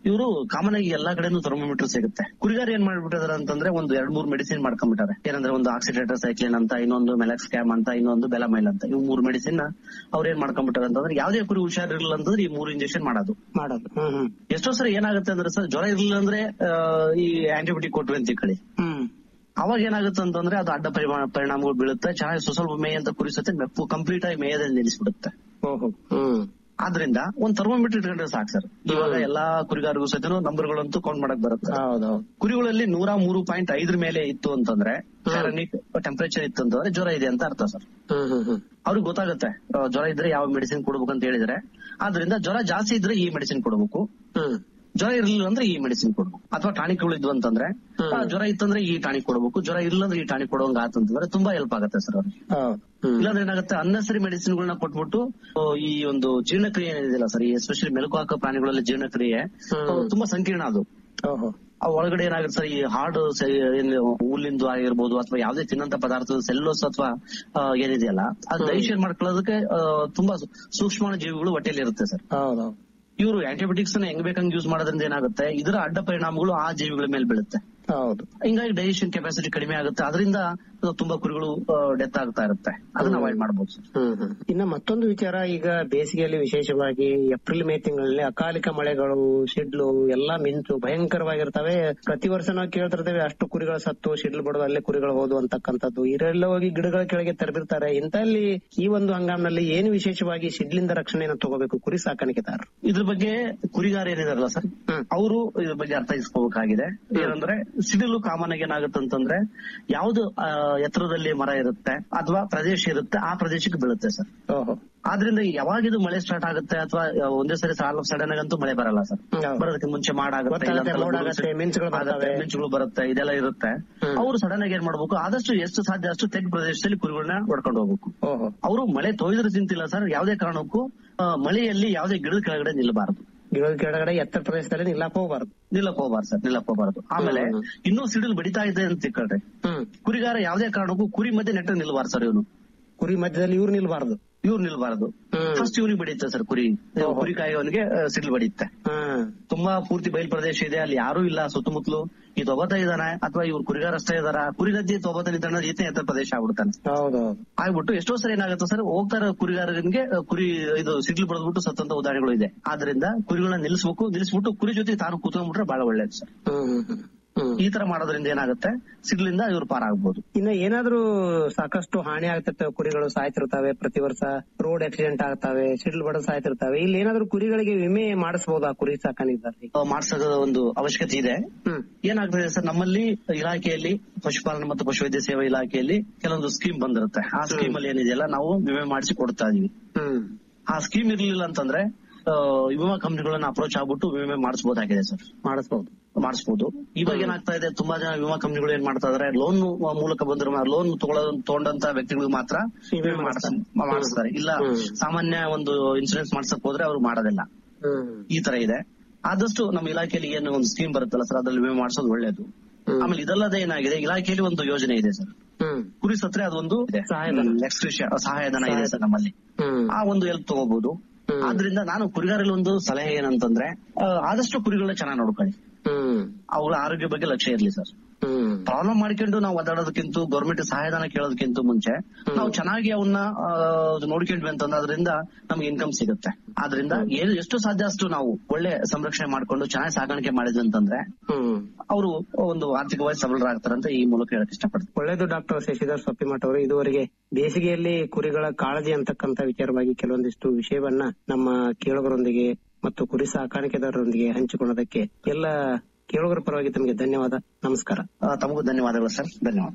ಇವರು ಕಾಮನ್ ಆಗಿ ಎಲ್ಲಾ ಕಡೆನೂ ಥರ್ಮೋಮೀಟರ್ ಸಿಗುತ್ತೆ ಕುರಿಗಾರ ಏನ್ ಮಾಡ್ಬಿಟ್ಟಿದಾರೆ ಅಂತಂದ್ರೆ ಒಂದು ಎರಡ್ ಮೂರ್ ಮೆಡಿಸಿನ್ ಮಾಡ್ಕೊಂಡ್ಬಿಟ್ಟಾರೆ ಏನಂದ್ರೆ ಒಂದು ಆಕ್ಸಿಡೇಟರ್ ಸೈಕ್ಲಿನ್ ಅಂತ ಇನ್ನೊಂದು ಮೆಲಾಕ್ಸ್ ಕ್ಯಾಮ್ ಅಂತ ಇನ್ನೊಂದು ಬೆಲಮೈಲ್ ಅಂತ ಇವು ಮೂರು ಮೆಡಿಸಿನ್ ಅವ್ರ ಏನ್ ಮಾಡ್ಕೊಂಡ್ಬಿಟ್ಟಾರೆ ಅಂತಂದ್ರೆ ಯಾವ್ದೇ ಕುರಿ ಹುಷಾರಿರಲಿಲ್ಲ ಅಂತಂದ್ರೆ ಈ ಮೂರು ಇಂಜೆಕ್ಷನ್ ಮಾಡೋದು ಮಾಡೋದು ಹ್ಮ್ ಹ್ಮ್ ಎಷ್ಟೋ ಸರಿ ಏನಾಗುತ್ತೆ ಅಂದ್ರೆ ಸರ್ ಜ್ವರ ಇರ್ಲಿಲ್ಲ ಅಂದ್ರೆ ಆ, ಈ ಆಂಟಿಬಯೋಟಿಕ್ ಕೊಟ್ವಿ ಅಂತ ಕಳಿ ಹ್ಮ್ ಅವಾಗ ಏನಾಗುತ್ತೆ ಅಂತಂದ್ರೆ ಅದು ಅಡ್ಡ ಪರಿಮಾಣ ಪರಿಣಾಮಗಳು ಬೀಳುತ್ತೆ ಚೆನ್ನಾಗಿ ಸ್ವಲ್ಪ ಮೇಯ ಅಂತ ಕುರಿಸುತ್ತೆ ಕಂಪ್ಲೀಟ್ ಆಗಿ ಮೇಯದಲ್ಲಿ ನಿಲ್ಲಿಸ್ಬಿಡುತ್ತೆ ಓಹೋ ಹ್ಮ್ ಆದ್ರಿಂದ ಒಂದ್ ಥರ್ಮೋಮೀಟರ್ ಇಟ್ಕೊಂಡ್ರೆ ಸಾಕು ಸರ್ ಇವಾಗ ಎಲ್ಲಾ ಕುರಿಗಾರಿಗೂ ಸಹಿತ ನಂಬರ್ಗಳಂತೂ ಕೌಂಟ್ ಮಾಡಕ್ ಬರುತ್ತೆ ಹೌದೌದು ಕುರಿಗಳಲ್ಲಿ ನೂರ ಮೂರು ಪಾಯಿಂಟ್ ಐದ್ರ ಮೇಲೆ ಇತ್ತು ಅಂತಂದ್ರೆ ಟೆಂಪರೇಚರ್ ಇತ್ತು ಅಂತಂದ್ರೆ ಜ್ವರ ಇದೆ ಅಂತ ಅರ್ಥ ಸರ್ ಹ್ಮ್ ಹ್ಮ್ ಹ್ಮ್ ಅವ್ರಿಗೆ ಗೊತ್ತಾಗುತ್ತೆ ಆ, ಜ್ವರ ಇದ್ರೆ ಯಾವ ಮೆಡಿಸಿನ್ ಕೊಡ್ಬೇಕು ಅಂತ ಹೇಳಿದ್ರೆ ಆದ್ರಿಂದ ಜ್ವರ ಜಾಸ್ತಿ ಇದ್ರೆ ಈ ಮೆಡಿಸಿನ್ ಕೊಡ್ಬೇಕು ಹ್ಮ್ ಜ್ವರ ಇರ್ಲಿಲ್ಲ ಅಂದ್ರೆ ಈ ಮೆಡಿಸಿನ್ ಕೊಡ್ಬೇಕು ಅಥವಾ ಟಾನಿಕ್ಗಳು ಇದ್ವು ಅಂತಂದ್ರೆ ಆ, ಜ್ವರ ಇತ್ತಂದ್ರೆ ಈ ಟಾನಿಕ್ ಕೊಡ್ಬೇಕು ಜ್ವರ ಇಲ್ಲ ಅಂದ್ರೆ ಈ ಟಾನಿಕ್ ಕೊಡುವಂಗ ಆತಂತಂದ್ರೆ ತುಂಬಾ ಹೆಲ್ಪ್ ಆಗುತ್ತೆ ಸರ್ ಅವ್ರಿಗೆ ಹೌದು ಹ್ಮ್ ಇಲ್ಲಾಂದ್ರೆ ಏನಾಗುತ್ತೆ ಅನ್ನಸರಿ ಮೆಡಿಸಿನ್ ಗಳನ್ನ ಕೊಟ್ಬಿಟ್ಟು ಆ, ಈ ಒಂದು ಜೀರ್ಣಕ್ರಿಯೆ ಏನಿದೆಯಲ್ಲ ಸರ್ ಎಸ್ಪೆಷಲಿ ಮೆಲುಕು ಹಾಕೋ ಪ್ರಾಣಿಗಳಲ್ಲಿ ಜೀರ್ಣಕ್ರಿಯೆ ಹ್ಮ್. ಆ, ತುಂಬಾ ಸಂಕೀರ್ಣ ಅದು ಓಹೋ ಆ ಒಳಗಡೆ ಏನಾಗುತ್ತೆ ಸರ್ ಈ ಹಾರ್ಡ್ ಹುಲ್ಲಿಂದು ಆಗಿರ್ಬೋದು ಅಥವಾ ಯಾವುದೇ ತಿನ್ನಂತ ಪದಾರ್ಥದ ಸೆಲ್ಲೋಸ್ ಅಥವಾ ಆ, ಏನಿದೆಯಲ್ಲ ಅದು ಡೈಜೆಷನ್ ಮಾಡ್ಕೊಳ್ಳೋದಕ್ಕೆ ಆ, ತುಂಬಾ ಸೂಕ್ಷ್ಮ ಜೀವಿಗಳು ಹೊಟ್ಟೆಲಿ ಇರುತ್ತೆ ಸರ್ ಹೌದೌದು ಇವರು ಆಂಟಿಬಯೋಟಿಕ್ಸ್ ನ ಹೆಂಗ್ ಬೇಕಂಗ್ ಯೂಸ್ ಮಾಡೋದ್ರಿಂದ ಏನಾಗುತ್ತೆ ಇದರ ಅಡ್ಡ ಪರಿಣಾಮಗಳು ಆ ಜೀವಿಗಳ ಮೇಲೆ ಬೀಳುತ್ತೆ ಹೌದು ಹಿಂಗಾಗಿ ಡೈಜೆಷನ್ ಕೆಪಾಸಿಟಿ ಕಡಿಮೆ ಆಗುತ್ತೆ ಅದರಿಂದ ತುಂಬಾ ಕುರಿಗಳು ಡೆತ್ ಆಗ್ತಾ ಇರುತ್ತೆ ಅದನ್ನ ಅವಾಯ್ಡ್ ಮಾಡಬಹುದು ಸರ್ ಹ್ಮ್ ಹ್ಮ್. ಇನ್ನ ಮತ್ತೊಂದು ವಿಚಾರ ಈಗ ಬೇಸಿಗೆಯಲ್ಲಿ ವಿಶೇಷವಾಗಿ ಏಪ್ರಿಲ್ ಮೇ ತಿಂಗಳಲ್ಲಿ ಅಕಾಲಿಕ ಮಳೆಗಳು ಸಿಡ್ಲು ಎಲ್ಲಾ ಮಿಂಚು ಭಯಂಕರವಾಗಿರ್ತವೆ ಪ್ರತಿ ವರ್ಷ ನಾವು ಕೇಳ್ತಿರ್ತೇವೆ ಅಷ್ಟು ಕುರಿಗಳು ಸತ್ತು ಸಿಡ್ಲು ಬಡದು ಅಲ್ಲೇ ಕುರಿಗಳು ಹೋದು ಅಂತಕ್ಕಂಥದ್ದು ಇವರೆಲ್ಲ ಹೋಗಿ ಗಿಡಗಳ ಕೆಳಗೆ ತೆರೆದಿರ್ತಾರೆ ಇಂತಲ್ಲಿ ಈ ಒಂದು ಹಂಗಾಮಿನಲ್ಲಿ ಏನು ವಿಶೇಷವಾಗಿ ಸಿಡ್ಲಿಂದ ರಕ್ಷಣೆಯನ್ನು ತಗೋಬೇಕು ಕುರಿ ಸಾಕಾಣಿಕೆದಾರರು ಇದ್ರ ಬಗ್ಗೆ ಕುರಿಗಾರ ಏನಿದಾರಲ್ಲ ಸರ್ ಹ್ಮ್. ಅವರು ಇದ್ರ ಬಗ್ಗೆ ಅರ್ಥೈಸ್ಕೋಬೇಕಾಗಿದೆ ಏನಂದ್ರೆ ಸಿಡಿಲು ಕಾಮನ್ ಆಗಿ ಏನಾಗುತ್ತೆ ಅಂತಂದ್ರೆ ಯಾವ್ದು ಆ, ಎತ್ತರದಲ್ಲಿ ಮರ ಇರುತ್ತೆ ಅಥವಾ ಪ್ರದೇಶ ಇರುತ್ತೆ ಆ ಪ್ರದೇಶಕ್ಕೆ ಬೀಳುತ್ತೆ ಸರ್ ಓಹೋ ಆದ್ರಿಂದ ಯಾವಾಗಿದು ಮಳೆ ಸ್ಟಾರ್ಟ್ ಆಗುತ್ತೆ ಅಥವಾ ಒಂದೇ ಸರಿ ಸಡನ್ ಆಗಂತೂ ಮಳೆ ಬರಲ್ಲ ಸರ್ ಹೌದು. ಬರೋದಕ್ಕೆ ಮುಂಚೆ ಮಾಡಾಗುತ್ತೆ ಗೊತ್ತಾಗುತ್ತೆ, ಮೋಡ ಆಗುತ್ತೆ, ಮಿಂಚುಗಳು ಬರ್ತವೆ. ಮಿಂಚುಗಳು ಬರುತ್ತೆ ಇದೆಲ್ಲ ಇರುತ್ತೆ ಹ್ಮ್. ಅವರು ಸಡನ್ ಆಗಿ ಏನ್ ಮಾಡ್ಬೇಕು ಆದಷ್ಟು ಎಷ್ಟು ಸಾಧ್ಯ ಅಷ್ಟು ತೆಗ್ ಪ್ರದೇಶದಲ್ಲಿ ಕುರಿಗಳನ್ನ ಹೊಡ್ಕೊಂಡು ಹೋಗ್ಬೇಕು ಓಹೋ ಅವರು ಮಳೆ ತೊಯ್ದ್ರೆ ಚಿಂತಿಲ್ಲ ಸರ್ ಯಾವುದೇ ಕಾರಣಕ್ಕೂ ಆ, ಮಳೆಯಲ್ಲಿ ಯಾವುದೇ ಗಿಡದ ಕೆಳಗಡೆ ನಿಲ್ಲಬಾರದು ಗಿಡದ ಕೆಳಗಡೆ ಎತ್ತರ ಪ್ರದೇಶದಲ್ಲಿ ನಿಲ್ಲಕ್ ಹೋಗ್ಬಾರ್ದು ನಿಲ್ಲಕ್ ಹೋಗ್ಬಾರ್ದು ಸರ್ ನಿಲ್ಲಕ್ ಹೋಗ್ಬಾರ್ದು ಆಮೇಲೆ ಹ್ಮ್. ಇನ್ನೂ ಸಿಡಿಲು ಬಡಿತಾ ಇದೆ ಅಂತ ತಿಳ್ಕೊಳ್ರಿ ಹ್ಮ್ ಕುರಿಗಾರ ಯಾವುದೇ ಕಾರಣಕ್ಕೂ ಕುರಿ ಮಧ್ಯೆ ನೆಟ್ಟ ನಿಲ್ಬಾರ್ದು ಸರ್ ಇವನು ಕುರಿ ಮಧ್ಯದಲ್ಲಿ ಇವ್ರು ನಿಲ್ಬಾರ್ದು ಇವ್ರು ನಿಲ್ಬಾರ್ದು ಹ್ಮ್. ಫಸ್ಟ್ ಇವನಿಗೆ ಬಡಿಯುತ್ತೆ ಸರ್ ಕುರಿ ಓಹೋ. ಕುರಿ ಕಾಯೋವನಿಗೆ ಸಿಡಿಲು ಬಡಿಯುತ್ತೆ ಹ್ಮ್ ತುಂಬಾ ಪೂರ್ತಿ ಬಯಲು ಪ್ರದೇಶ ಇದೆ ಅಲ್ಲಿ ಯಾರು ಇಲ್ಲ ಸುತ್ತಮುತ್ತಲು ಈ ತೊಬತ ಇದಾನೆ ಅಥವಾ ಇವ್ರು ಕುರಿಗಾರ ಅಷ್ಟೇ ಇದಾರ ಕುರಿಗದ್ದೆ ತೊಬತ ಇದ್ದಾನೆ ಈತನೇ ಎತ್ತರ ಪ್ರದೇಶ ಆಗ್ಬಿಡ್ತಾನೆ ಹೌದೌದು ಆಗ್ಬಿಟ್ಟು ಎಷ್ಟೋ ಸರಿ ಏನಾಗುತ್ತೆ ಸರ್ ಹೋಗ್ತಾರ ಕುರಿಗಾರನಿಗೆ ಅಹ್, ಕುರಿ ಇದು ಸಿಡ್ಲು ಬಡದ್ಬಿಟ್ಟು ಸತ್ತಂತ ಉದಾಹರಣೆಗಳು ಇದೆ ಆದ್ರಿಂದ ಕುರಿಗಳನ್ನ ನಿಲ್ಲಿಸ್ಬೇಕು ನಿಲ್ಲಿಸ್ಬಿಟ್ಟು ಕುರಿ ಜೊತೆ ತಾನು ಕೂತ್ಕೊಂಡ್ಬಿಟ್ರೆ ಬಹಳ ಒಳ್ಳೇದು ಸರ್ ಹ್ಮ್ ಹ್ಮ್ ಹ್ಮ್ ಹ್ಮ್ ಈ ತರ ಮಾಡೋದ್ರಿಂದ ಏನಾಗುತ್ತೆ ಸಿಡ್ಲಿಂದ ಇವ್ರು ಪಾರಾಗ್ಬೋದು ಇನ್ನ ಏನಾದ್ರೂ ಸಾಕಷ್ಟು ಹಾನಿ ಆಗ್ತಿರ್ತವೆ ಕುರಿಗಳು ಸಾಯ್ತಿರ್ತವೆ ಪ್ರತಿ ವರ್ಷ ರೋಡ್ ಆಕ್ಸಿಡೆಂಟ್ ಆಗ್ತವೆ ಸಿಡ್ಲು ಬಡ ಸಾಯ್ತಿರ್ತವೆ ಇಲ್ಲಿ ಏನಾದ್ರೂ ಕುರಿಗಳಿಗೆ ವಿಮೆ ಮಾಡಿಸಬಹುದಾ ಕುರಿ ಸಾಕಾಣಿಕೆದಾರರಿಗೆ ಅಹ್, ಮಾಡ್ಸೋದ ಒಂದು ಅವಶ್ಯಕತೆ ಇದೆ ಹ್ಮ್ ಏನಾಗ್ತದೆ ಸರ್ ನಮ್ಮಲ್ಲಿ ಇಲಾಖೆಯಲ್ಲಿ ಪಶುಪಾಲನೆ ಮತ್ತು ಪಶುವೈದ್ಯ ಸೇವಾ ಇಲಾಖೆಯಲ್ಲಿ ಕೆಲವೊಂದು ಸ್ಕೀಮ್ ಬಂದಿರುತ್ತೆ ಆ ಸ್ಕೀಮ್ ಅಲ್ಲಿ ಏನಿದೆಯಲ್ಲ ನಾವು ವಿಮೆ ಮಾಡಿಸಿ ಕೊಡ್ತಾ ಇದೀವಿ ಹ್ಮ್ ಆ ಸ್ಕೀಮ್ ಇರ್ಲಿಲ್ಲ ಅಂತಂದ್ರೆ ಅಹ್, ವಿಮಾ ಕಂಪನಿಗಳನ್ನ ಅಪ್ರೋಚ್ ಆಗ್ಬಿಟ್ಟು ವಿಮೆ ಮಾಡಿಸಬಹುದಾಗಿದೆ ಸರ್ ಮಾಡಿಸಬಹುದು ಮಾಡಿಸಬಹುದು ಇವಾಗ ಏನಾಗ್ತಾ ಇದೆ ತುಂಬಾ ಜನ ವಿಮಾ ಕಂಪನಿಗಳು ಏನ್ ಮಾಡ್ತಾ ಇದಾರೆ ಲೋನ್ ಮೂಲಕ ಬಂದಿರೋ ಲೋನ್ ತಗೊಂಡಂತ ವ್ಯಕ್ತಿಗಳು ಮಾತ್ರ ವಿಮೆ ವಿಮೆ ಮಾಡಿಸ್ತಾರೆ. ಮಾಡಿಸ್ತಾರೆ ಮಾಡಿಸ್ತಾರೆ ಇಲ್ಲ ಹ್ಮ್. ಸಾಮಾನ್ಯ ಒಂದು ಇನ್ಸೂರೆನ್ಸ್ ಮಾಡ್ಸಕ್ ಹೋದ್ರೆ ಅವ್ರು ಮಾಡೋದಿಲ್ಲ ಹ್ಮ್ ಈ ತರ ಇದೆ ಆದಷ್ಟು ನಮ್ಮ ಇಲಾಖೆಯಲ್ಲಿ ಏನು ಒಂದು ಸ್ಕೀಮ್ ಬರುತ್ತಲ್ಲ ಸರ್ ಅದ್ರಲ್ಲಿ ವಿಮೆ ಮಾಡಿಸೋದು ಒಳ್ಳೇದು ಹ್ಮ್. ಆಮೇಲೆ ಇದಲ್ಲದೆ ಏನಾಗಿದೆ ಇಲಾಖೆಯಲ್ಲಿ ಒಂದು ಯೋಜನೆ ಇದೆ ಸರ್ ಹ್ಮ್ ಕುರಿ ಸತ್ರೆ ಅದೊಂದು ಇದೆ ಸಹಾಯಧನ. ಎಕ್ಸ್ಕ್ರಿಷ ಸಹಾಯಧನ ಇದೆ ಸರ್ ನಮ್ಮಲ್ಲಿ ಹ್ಮ್ ಆ ಒಂದು ಹೆಲ್ಪ್ ತಗೋಬಹುದು ಹ್ಮ್. ಆದ್ರಿಂದ ನಾನು ಕುರಿಗಾರಲ್ಲಿ ಒಂದು ಸಲಹೆ ಏನಂತಂದ್ರೆ ಆ, ಆದಷ್ಟು ಕುರಿಗಳನ್ನ ಚೆನ್ನಾಗಿ ನೋಡ್ಕೊಳ್ಳಿ ಹ್ಮ್ ಅವುಗಳ ಆರೋಗ್ಯ ಬಗ್ಗೆ ಲಕ್ಷ್ಯ ಇರ್ಲಿ ಸರ್ ಹ್ಮ್ ಪ್ರಾಬ್ಲಮ್ ಮಾಡ್ಕೊಂಡು ನಾವು ಒದ್ದಾಡೋದಕ್ಕಿಂತ ಗೌರ್ಮೆಂಟ್ ಸಹಾಯಧನ ಕೇಳೋದಕ್ಕಿಂತ ಮುಂಚೆ ನಾವು ಚೆನ್ನಾಗಿ ಅವನ್ನ ಆ, ನೋಡ್ಕೊಂಡ್ವಿ ಅಂತಂದ್ರೆ ಅದರಿಂದ ನಮ್ಗೆ ಇನ್ಕಮ್ ಸಿಗುತ್ತೆ ಆದ್ರಿಂದ ಏನು ಎಷ್ಟು ಸಾಧ್ಯ ಅಷ್ಟು ನಾವು ಒಳ್ಳೆ ಸಂರಕ್ಷಣೆ ಮಾಡ್ಕೊಂಡು ಚೆನ್ನಾಗಿ ಸಾಗಾಣಿಕೆ ಮಾಡಿದ್ವಿ ಅಂತಂದ್ರೆ ಹ್ಮ್ ಅವರು ಒಂದು ಆರ್ಥಿಕವಾಗಿ ಸಬಲರಾಗ್ತಾರಂತ ಈ ಮೂಲಕ ಹೇಳಕ್ ಇಷ್ಟಪಡ್ತೀನಿ ಒಳ್ಳೇದು ಡಾಕ್ಟರ್ ಶಶಿಧರ್ ಸೊಪ್ಪಿಮಠ ಅವರು ಇದುವರೆಗೆ ಬೇಸಿಗೆಯಲ್ಲಿ ಕುರಿಗಳ ಕಾಳಜಿ ಅಂತಕ್ಕಂತ ವಿಚಾರವಾಗಿ ಕೆಲವೊಂದಿಷ್ಟು ವಿಷಯವನ್ನ ನಮ್ಮ ಕೇಳುಗರೊಂದಿಗೆ ಮತ್ತು ಕುರಿ ಸಾಕಾಣಿಕೆದಾರರೊಂದಿಗೆ ಹಂಚಿಕೊಳ್ಳೋದಕ್ಕೆ ಎಲ್ಲ ಕೇಳುಗರ ಪರವಾಗಿ ತಮಗೆ ಧನ್ಯವಾದ ನಮಸ್ಕಾರ ಆ, ತಮಗೂ ಧನ್ಯವಾದಗಳು ಸರ್ ಧನ್ಯವಾದ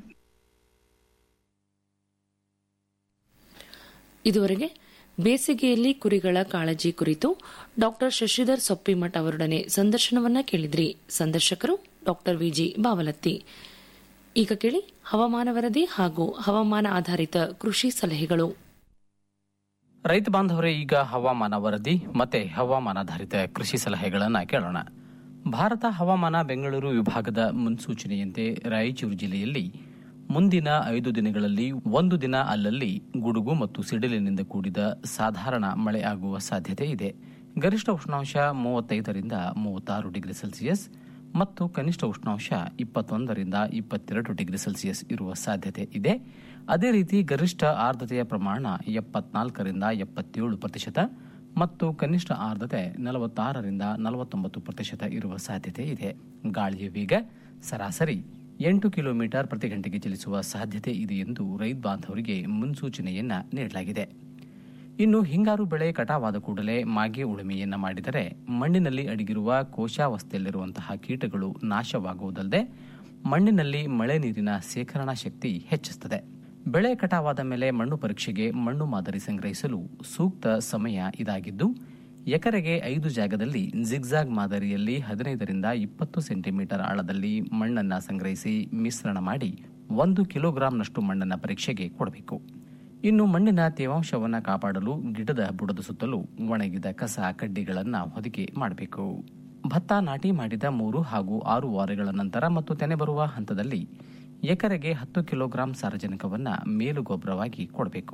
ಇದುವರೆಗೆ ಬೇಸಿಗೆಯಲ್ಲಿ ಕುರಿಗಳ ಕಾಳಜಿ ಕುರಿತು ಡಾಕ್ಟರ್ ಶಶಿಧರ್ ಸೊಪ್ಪಿಮಠ್ ಅವರೊಡನೆ ಸಂದರ್ಶನವನ್ನ ಕೇಳಿದ್ರಿ ಸಂದರ್ಶಕರು ಡಾಕ್ಟರ್ ವಿಜಿ ಬಾವಲತ್ತಿ ಈಗ ಕೇಳಿ ಹವಾಮಾನ ವರದಿ ಹಾಗೂ ಹವಾಮಾನ ಆಧಾರಿತ ಕೃಷಿ ಸಲಹೆಗಳು ರೈತ ಬಾಂಧವರೇ ಈಗ ಹವಾಮಾನ ವರದಿ ಮತ್ತೆ ಹವಾಮಾನಾಧಾರಿತ ಕೃಷಿ ಸಲಹೆಗಳನ್ನ ಕೇಳೋಣ ಭಾರತ ಹವಾಮಾನ ಬೆಂಗಳೂರು ವಿಭಾಗದ ಮುನ್ಸೂಚನೆಯಂತೆ ರಾಯಚೂರು ಜಿಲ್ಲೆಯಲ್ಲಿ ಮುಂದಿನ ಐದು ದಿನಗಳಲ್ಲಿ ಒಂದು ದಿನ ಅಲ್ಲಲ್ಲಿ ಗುಡುಗು ಮತ್ತು ಸಿಡಿಲಿನಿಂದ ಕೂಡಿದ ಸಾಧಾರಣ ಮಳೆ ಆಗುವ ಸಾಧ್ಯತೆ ಇದೆ ಗರಿಷ್ಠ ಉಷ್ಣಾಂಶ ಮೂವತ್ತೈದರಿಂದ ಮೂವತ್ತಾರು ಡಿಗ್ರಿ ಸೆಲ್ಸಿಯಸ್ ಮತ್ತು ಕನಿಷ್ಠ ಉಷ್ಣಾಂಶ ಇಪ್ಪತ್ತೊಂದರಿಂದ ಇಪ್ಪತ್ತೆರಡು ಡಿಗ್ರಿ ಸೆಲ್ಸಿಯಸ್ ಇರುವ ಸಾಧ್ಯತೆ ಇದೆ ಅದೇ ರೀತಿ ಗರಿಷ್ಠ ಆರ್ದ್ರತೆಯ ಪ್ರಮಾಣ ಎಪ್ಪತ್ನಾಲ್ಕರಿಂದ ಎಪ್ಪತ್ತೇಳು ಪ್ರತಿಶತ ಮತ್ತು ಕನಿಷ್ಠ ಆರ್ದ್ರತೆ ನಲವತ್ತಾರರಿಂದ ನಲವತ್ತೊಂಬತ್ತು ಪ್ರತಿಶತ ಇರುವ ಸಾಧ್ಯತೆ ಇದೆ ಗಾಳಿಯ ವೇಗ ಸರಾಸರಿ ಎಂಟು ಕಿಲೋಮೀಟರ್ ಪ್ರತಿ ಗಂಟೆಗೆ ಚಲಿಸುವ ಸಾಧ್ಯತೆ ಇದೆ ಎಂದು ರೈತ ಬಾಂಧವರಿಗೆ ಮುನ್ಸೂಚನೆಯನ್ನ ನೀಡಲಾಗಿದೆ ಇನ್ನು ಹಿಂಗಾರು ಬೆಳೆ ಕಟಾವಾದ ಕೂಡಲೇ ಮಾಗೆ ಉಳುಮೆಯನ್ನ ಮಾಡಿದರೆ ಮಣ್ಣಿನಲ್ಲಿ ಅಡಗಿರುವ ಕೋಶಾವಸ್ಥೆಯಲ್ಲಿರುವಂತಹ ಕೀಟಗಳು ನಾಶವಾಗುವುದಲ್ಲದೆ ಮಣ್ಣಿನಲ್ಲಿ ಮಳೆ ನೀರಿನ ಸೇಖರಣಾ ಶಕ್ತಿ ಹೆಚ್ಚಿಸುತ್ತದೆ ಬೆಳೆ ಕಟಾವಾದ ಮೇಲೆ ಮಣ್ಣು ಪರೀಕ್ಷೆಗೆ ಮಣ್ಣು ಮಾದರಿ ಸಂಗ್ರಹಿಸಲು ಸೂಕ್ತ ಸಮಯ ಇದಾಗಿದ್ದು ಎಕರೆಗೆ ಐದು ಜಾಗದಲ್ಲಿ ಜಿಗ್ಜಾಗ್ ಮಾದರಿಯಲ್ಲಿ ಹದಿನೈದರಿಂದ ಇಪ್ಪತ್ತು ಸೆಂಟಿಮೀಟರ್ ಆಳದಲ್ಲಿ ಮಣ್ಣನ್ನ ಸಂಗ್ರಹಿಸಿ ಮಿಶ್ರಣ ಮಾಡಿ ಒಂದು ಕಿಲೋಗ್ರಾಂನಷ್ಟು ಮಣ್ಣನ್ನ ಪರೀಕ್ಷೆಗೆ ಕೊಡಬೇಕು ಇನ್ನು ಮಣ್ಣಿನ ತೇವಾಂಶವನ್ನು ಕಾಪಾಡಲು ಗಿಡದ ಬುಡದ ಸುತ್ತಲೂ ಒಣಗಿದ ಕಸ ಕಡ್ಡಿಗಳನ್ನು ಹೊದಿಕೆ ಮಾಡಬೇಕು ಭತ್ತ ನಾಟಿ ಮಾಡಿದ ಮೂರು ಹಾಗೂ ಆರು ವಾರಗಳ ನಂತರ ಮತ್ತು ತೆನೆ ಬರುವ ಹಂತದಲ್ಲಿ ಎಕರೆಗೆ ಹತ್ತು ಕಿಲೋಗ್ರಾಂ ಸಾರಜನಕವನ್ನು ಮೇಲು ಗೊಬ್ಬರವಾಗಿ ಕೊಡಬೇಕು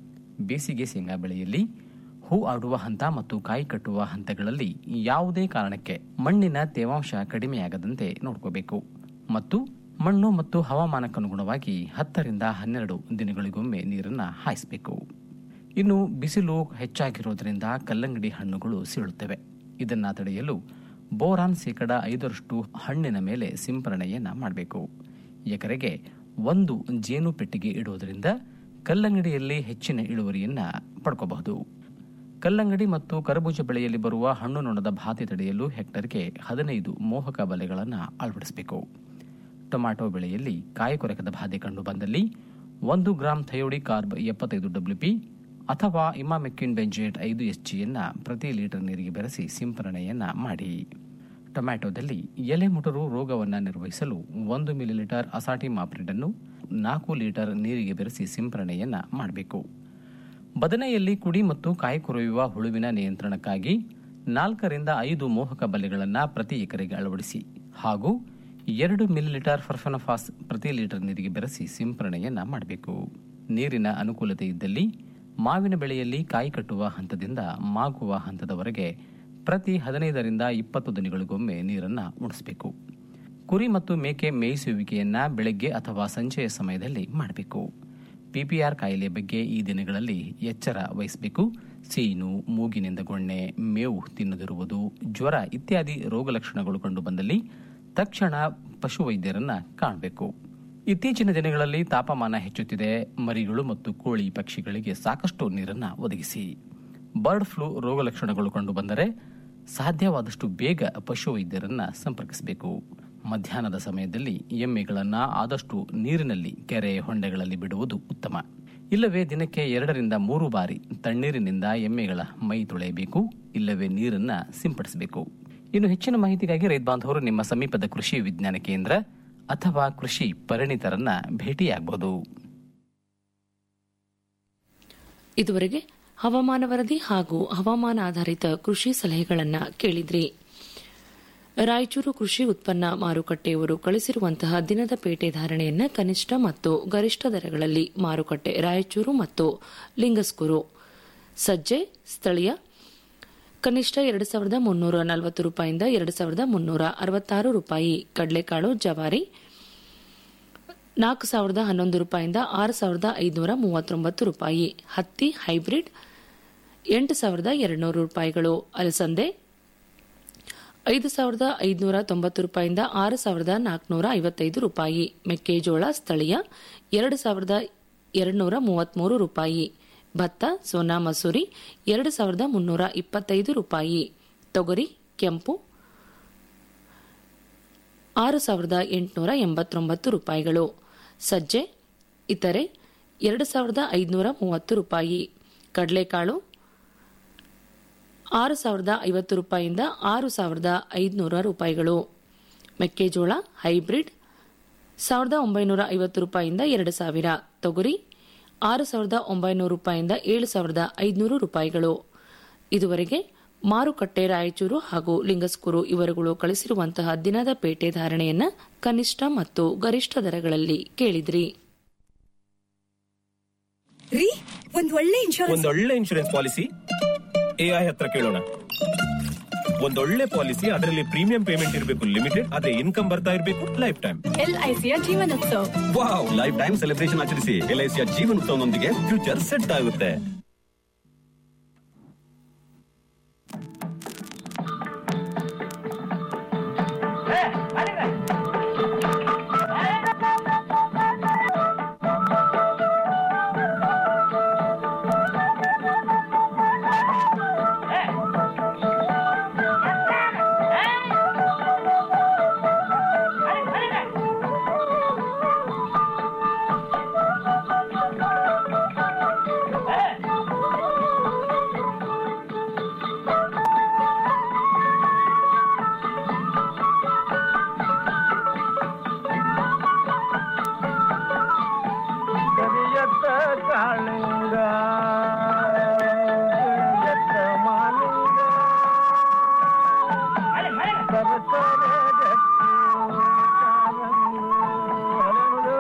ಬೇಸಿಗೆ ಶೇಂಗಾ ಬೆಳೆಯಲ್ಲಿ ಹೂ ಆಡುವ ಹಂತ ಮತ್ತು ಕಾಯಿ ಕಟ್ಟುವ ಹಂತಗಳಲ್ಲಿ ಯಾವುದೇ ಕಾರಣಕ್ಕೆ ಮಣ್ಣಿನ ತೇವಾಂಶ ಕಡಿಮೆಯಾಗದಂತೆ ನೋಡ್ಕೋಬೇಕು ಮತ್ತು ಮಣ್ಣು ಮತ್ತು ಹವಾಮಾನಕ್ಕನುಗುಣವಾಗಿ ಹತ್ತರಿಂದ ಹನ್ನೆರಡು ದಿನಗಳಿಗೊಮ್ಮೆ ನೀರನ್ನು ಹಾಯಿಸಬೇಕು ಇನ್ನು ಬಿಸಿಲು ಹೆಚ್ಚಾಗಿರೋದ್ರಿಂದ ಕಲ್ಲಂಗಡಿ ಹಣ್ಣುಗಳು ಸೀಳುತ್ತವೆ ಇದನ್ನ ತಡೆಯಲು ಬೋರಾನ್ ಶೇಕಡ ಐದರಷ್ಟು ಹಣ್ಣಿನ ಮೇಲೆ ಸಿಂಪರಣೆಯನ್ನ ಮಾಡಬೇಕು ಎಕರೆಗೆ ಒಂದು ಜೇನು ಪೆಟ್ಟಿಗೆ ಇಡುವುದರಿಂದ ಕಲ್ಲಂಗಡಿಯಲ್ಲಿ ಹೆಚ್ಚಿನ ಇಳುವರಿಯನ್ನ ಪಡ್ಕೋಬಹುದು ಕಲ್ಲಂಗಡಿ ಮತ್ತು ಕರಬೂಜ ಬೆಳೆಯಲ್ಲಿ ಬರುವ ಹಣ್ಣು ನೊಣದ ಬಾಧೆ ತಡೆಯಲು ಹೆಕ್ಟರ್ಗೆ ಹದಿನೈದು ಮೋಹಕ ಬಲೆಗಳನ್ನು ಅಳವಡಿಸಬೇಕು ಟೊಮ್ಯಾಟೊ ಬೆಳೆಯಲ್ಲಿ ಕಾಯಿ ಕೊರಕದ ಬಾಧೆ ಕಂಡು ಬಂದಲ್ಲಿ ಒಂದು ಗ್ರಾಂ ಥಯೋಡಿ ಕಾರ್ಬ್ ಎಪ್ಪತ್ತೈದು ಡಬ್ಲ್ಯೂಪಿ ಅಥವಾ ಇಮಾಮೆಕ್ಕಿನ್ ಬೆಂಜೇಟ್ ಐದು ಎಸ್ಜಿಯನ್ನ ಪ್ರತಿ ಲೀಟರ್ ನೀರಿಗೆ ಬೆರೆಸಿ ಸಿಂಪರಣೆಯನ್ನ ಮಾಡಿ ಟೊಮ್ಯಾಟೊದಲ್ಲಿ ಎಲೆ ಮುಟುರು ರೋಗವನ್ನು ನಿರ್ವಹಿಸಲು ಒಂದು ಮಿಲಿಲೀಟರ್ ಅಸಾಟಿ ಮಾಪ್ರಿಡನ್ನು ನಾಲ್ಕು ಲೀಟರ್ ನೀರಿಗೆ ಬೆರೆಸಿ ಸಿಂಪರಣೆಯನ್ನ ಮಾಡಬೇಕು ಬದನೆಯಲ್ಲಿ ಕುಡಿ ಮತ್ತು ಕಾಯಿ ಕೊರೆಯುವ ಹುಳುವಿನ ನಿಯಂತ್ರಣಕ್ಕಾಗಿ ನಾಲ್ಕರಿಂದ ಐದು ಮೋಹಕ ಬಲೆಗಳನ್ನು ಪ್ರತಿ ಎಕರೆಗೆ ಅಳವಡಿಸಿ ಹಾಗೂ ಎರಡು ಮಿಲಿಲೀಟರ್ ಫರ್ಫನಫಾಸ್ ಪ್ರತಿ ಲೀಟರ್ ನೀರಿಗೆ ಬೆರೆಸಿ ಸಿಂಪರಣೆಯನ್ನ ಮಾಡಬೇಕು ನೀರಿನ ಅನುಕೂಲತೆ ಇದ್ದಲ್ಲಿ ಮಾವಿನ ಬೆಳೆಯಲ್ಲಿ ಕಾಯಿ ಕಟ್ಟುವ ಹಂತದಿಂದ ಮಾಗುವ ಹಂತದವರೆಗೆ ಪ್ರತಿ ಹದಿನೈದರಿಂದ ಇಪ್ಪತ್ತು ದಿನಗಳಿಗೊಮ್ಮೆ ನೀರನ್ನ ಉಣಿಸಬೇಕು ಕುರಿ ಮತ್ತು ಮೇಕೆ ಮೇಯಿಸುವಿಕೆಯನ್ನ ಬೆಳಗ್ಗೆ ಅಥವಾ ಸಂಜೆಯ ಸಮಯದಲ್ಲಿ ಮಾಡಬೇಕು ಪಿಪಿಆರ್ ಕಾಯಿಲೆ ಬಗ್ಗೆ ಈ ದಿನಗಳಲ್ಲಿ ಎಚ್ಚರ ವಹಿಸಬೇಕು ಸೀನು ಮೂಗಿನಿಂದ ಗೊಣ್ಣೆ ಮೇವು ತಿನ್ನದಿರುವುದು ಜ್ವರ ಇತ್ಯಾದಿ ರೋಗ ಲಕ್ಷಣಗಳು ಕಂಡುಬಂದಲ್ಲಿ ತಕ್ಷಣ ಪಶುವೈದ್ಯರನ್ನ ಕಾಣಬೇಕು ಇತ್ತೀಚಿನ ದಿನಗಳಲ್ಲಿ ತಾಪಮಾನ ಹೆಚ್ಚುತ್ತಿದೆ ಮರಿಗಳು ಮತ್ತು ಕೋಳಿ ಪಕ್ಷಿಗಳಿಗೆ ಸಾಕಷ್ಟು ನೀರನ್ನ ಒದಗಿಸಿ ಬರ್ಡ್ ಫ್ಲೂ ರೋಗ ಲಕ್ಷಣಗಳು ಕಂಡುಬಂದರೆ ಸಾಧ್ಯವಾದಷ್ಟು ಬೇಗ ಪಶುವೈದ್ಯರನ್ನ ಸಂಪರ್ಕಿಸಬೇಕು ಮಧ್ಯಾಹ್ನದ ಸಮಯದಲ್ಲಿ ಎಮ್ಮೆಗಳನ್ನ ಆದಷ್ಟು ನೀರಿನಲ್ಲಿ ಕೆರೆ ಹೊಂಡೆಗಳಲ್ಲಿ ಬಿಡುವುದು ಉತ್ತಮ ಇಲ್ಲವೇ ದಿನಕ್ಕೆ ಎರಡರಿಂದ ಮೂರು ಬಾರಿ ತಣ್ಣೀರಿನಿಂದ ಎಮ್ಮೆಗಳ ಮೈ ತೊಳೆಯಬೇಕು ಇಲ್ಲವೇ ನೀರನ್ನ ಸಿಂಪಡಿಸಬೇಕು ಇನ್ನು ಹೆಚ್ಚಿನ ಮಾಹಿತಿಗಾಗಿ ರೈತ ಬಾಂಧವರು ನಿಮ್ಮ ಸಮೀಪದ ಕೃಷಿ ವಿಜ್ಞಾನ ಕೇಂದ್ರ ಅಥವಾ ಕೃಷಿ ಪರಿಣಿತರನ್ನ ಭೇಟಿಯಾಗಬಹುದು ಇದುವರೆಗೆ ಹವಾಮಾನ ವರದಿ ಹಾಗೂ ಹವಾಮಾನ ಆಧಾರಿತ ಕೃಷಿ ಸಲಹೆಗಳನ್ನ ಕೇಳಿದ್ರಿ ರಾಯಚೂರು ಕೃಷಿ ಉತ್ಪನ್ನ ಮಾರುಕಟ್ಟೆಯವರು ಕಳಿಸಿರುವಂತಹ ದಿನದ ಪೇಟೆ ಧಾರಣೆಯನ್ನ ಕನಿಷ್ಠ ಮತ್ತು ಗರಿಷ್ಠ ದರಗಳಲ್ಲಿ ಮಾರುಕಟ್ಟೆ ರಾಯಚೂರು ಮತ್ತು ಲಿಂಗಸ್ಕೂರು ಸಜ್ಜೆ ಸ್ಥಳೀಯ ಕನಿಷ್ಠ ಎರಡು ಸಾವಿರದ ಮುನ್ನೂರ ನಲವತ್ತು ರೂಪಾಯಿಂದ ಎರಡು ಸಾವಿರದ ಮುನ್ನೂರ ಅರವತ್ತಾರು ರೂಪಾಯಿ ಕಡಲೆಕಾಳು ಜವಾರಿ ನಾಲ್ಕು ಸಾವಿರದ ಹನ್ನೊಂದು ರೂಪಾಯಿಂದ ಆರು ಸಾವಿರದ ಐದುನೂರ ಮೂವತ್ತೊಂಬತ್ತು ರೂಪಾಯಿ ಹತ್ತಿ ಹೈಬ್ರಿಡ್ ಎಂಟು ಸಾವಿರದ ಎರಡುನೂರು ರೂಪಾಯಿಗಳು ಅಲಸಂದೆ ಐದು ಸಾವಿರದ ಐದುನೂರ ತೊಂಬತ್ತು ರೂಪಾಯಿಂದ ಆರು ಸಾವಿರದ ನಾಲ್ಕುನೂರ ಐವತ್ತೈದು ರೂಪಾಯಿ ಮೆಕ್ಕೆಜೋಳ ಸ್ಥಳೀಯ ಎರಡು ಸಾವಿರದ ಎರಡುನೂರ ಮೂವತ್ಮೂರು ರೂಪಾಯಿ ಭತ್ತ ಸೋನಾ ಮಸೂರಿ ಎರಡು ಸಾವಿರದ ಮುನ್ನೂರ ಇಪ್ಪತ್ತೈದು ರೂಪಾಯಿ ತೊಗರಿ ಕೆಂಪು ಆರು ಸಾವಿರದ ಎಂಟುನೂರ ಎಂಬತ್ತೊಂಬತ್ತು ರೂಪಾಯಿಗಳು ಸಜ್ಜೆ ಇತರೆ ಎರಡು ಸಾವಿರದ ಐದುನೂರ ಮೂವತ್ತು ರೂಪಾಯಿ ಕಡಲೆಕಾಳು ಆರು ಸಾವಿರದ ಐವತ್ತು ರೂಪಾಯಿಯಿಂದ ಆರು ಸಾವಿರದ ಐದುನೂರ ರೂಪಾಯಿಗಳು ಮೆಕ್ಕೆಜೋಳ ಹೈಬ್ರಿಡ್ ಸಾವಿರದ ಒಂಬೈನೂರ ಐವತ್ತು ರೂಪಾಯಿಯಿಂದ ಎರಡು ಸಾವಿರ ತೊಗರಿ ಆರು ಸಾವಿರದ ಒಂಬೈನೂರು ರೂಪಾಯಿಯಿಂದ ಏಳು ಸಾವಿರದ ಐದುನೂರು ರೂಪಾಯಿಗಳು ಇದುವರೆಗೆ ಮಾರುಕಟ್ಟೆ ರಾಯಚೂರು ಹಾಗೂ ಲಿಂಗಸ್ಕೂರು ಇವರುಗಳು ಕಳಿಸಿರುವಂತಹ ದಿನದ ಪೇಟೆ ಧಾರಣೆಯನ್ನ ಕನಿಷ್ಠ ಮತ್ತು ಗರಿಷ್ಠ ದರಗಳಲ್ಲಿ ಕೇಳಿದ್ರಿ ರೀ ಒಂದ್ ಒಳ್ಳೆ ಇನ್ಶೂರೆನ್ಸ್ ಒಂದೊಳ್ಳೆ ಇನ್ಶೂರೆನ್ಸ್ ಪಾಲಿಸಿ ಎಐ ಹತ್ರ ಕೇಳೋಣ ಒಂದೊಳ್ಳೆ ಪಾಲಿಸಿ ಅದರಲ್ಲಿ ಪ್ರೀಮಿಯಂ ಪೇಮೆಂಟ್ ಇರಬೇಕು ಲಿಮಿಟೆಡ್ ಅದೇ ಇನ್ಕಮ್ ಬರ್ತಾ ಇರಬೇಕು ಲೈಫ್ ಟೈಮ್ ಎಲ್ಐಸಿಯ ಜೀವನೋತ್ಸವ ವಾವ್ ಲೈಫ್ ಟೈಮ್ ಸೆಲೆಬ್ರೇಷನ್ ಆಚರಿಸಿ ಎಲ್ಐಸಿಯ ಜೀವನೋತ್ಸವನೊಂದಿಗೆ ಫ್ಯೂಚರ್ ಸೆಟ್ ಆಗುತ್ತೆ ಕರಿಯತ್ತ ಕಾಳಿಂಗ ಕರಿಯತ್ತ ಮಾಲಿಂಗ ಸರಸರ ಜಟ್ಟಿ ಕಾಲಂದು ಹರಳು.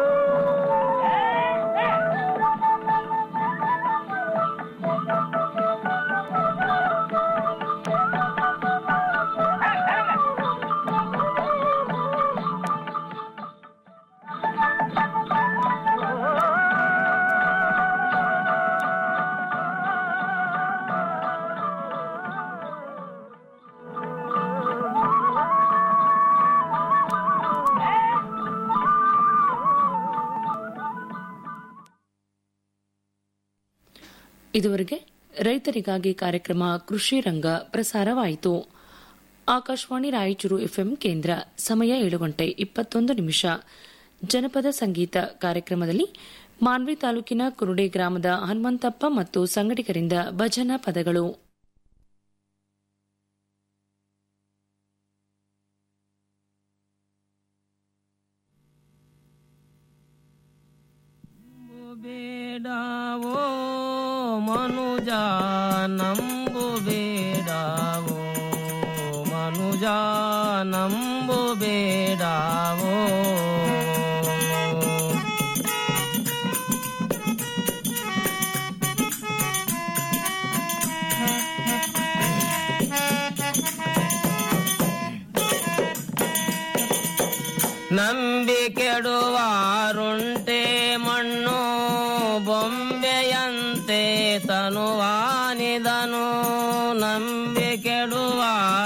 ಇದುವರೆಗೆ ರೈತರಿಗಾಗಿ ಕಾರ್ಯಕ್ರಮ ಕೃಷಿ ರಂಗ ಪ್ರಸಾರವಾಯಿತು ಆಕಾಶವಾಣಿ ರಾಯಚೂರು ಎಫ್ಎಂ ಕೇಂದ್ರ ಸಮಯ ಏಳು ಗಂಟೆ ಇಪ್ಪತ್ತೊಂದು ನಿಮಿಷ ಜನಪದ ಸಂಗೀತ ಕಾರ್ಯಕ್ರಮದಲ್ಲಿ ಮಾನ್ವಿ ತಾಲೂಕಿನ ಕುರುಡೆ ಗ್ರಾಮದ ಹನುಮಂತಪ್ಪ ಮತ್ತು ಸಂಗಡಿಗರಿಂದ ಭಜನಾ ಪದಗಳು ಬೇಡವೋ ಮನುಜ ನಂಬು ಬೇಡವೋ ಮನುಜ ನಂಬು ಬೇಡವೋ ನಂಬಿ ಕೆಡುವಾರುಂಟೆ ಮಣ್ಣು ಬೊಂಬೆಯಂತೆ ತನುವಾನಿದನು ನಂಬಿ ಕೆಡುವ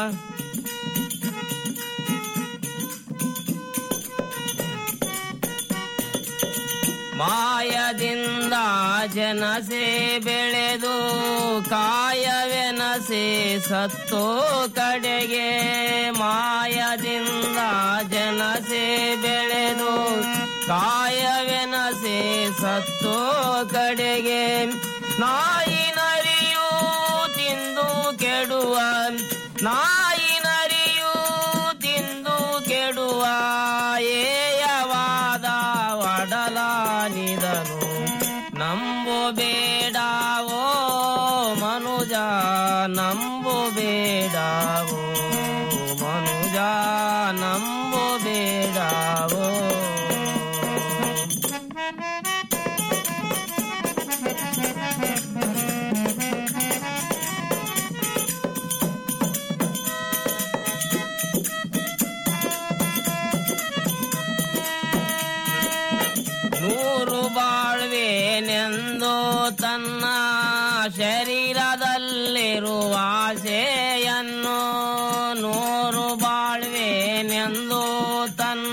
ಮಾಯದಿಂದ ಜನಸೆ ಬೆಳೆದು ಕಾಯವೆನಸೆ ಸತ್ತೋ ಕಡೆಗೆ ಮಾಯದಿಂದ ಜನಸೆ ಬೆಳೆದು ಕಾಯವೆನಸೆ ಸತ್ತೋ ಕಡೆಗೆ ನಾಯಿ ನರಿಯೂ ತಿಂದು ಕೆಡುವ ನಾಯಿ ನರಿಯೂ ತಿಂದು ಕೆಡುವ ಏಯವಾದ ಒಡಲಾನಿದನು ನಂಬು ಬೇಡವೋ ಮನುಜ ನಂಬು ಬೇಡವೋ ಮನುಜ ನಂಬು ಬೇಡವೋ ನೂರು ಬಾಳ್ವೇನೆಂದು ತನ್ನ ಶರೀರದಲ್ಲಿರುವ ಆಸೆಯನ್ನು ನೂರು ಬಾಳ್ವೇನೆಂದು ತನ್ನ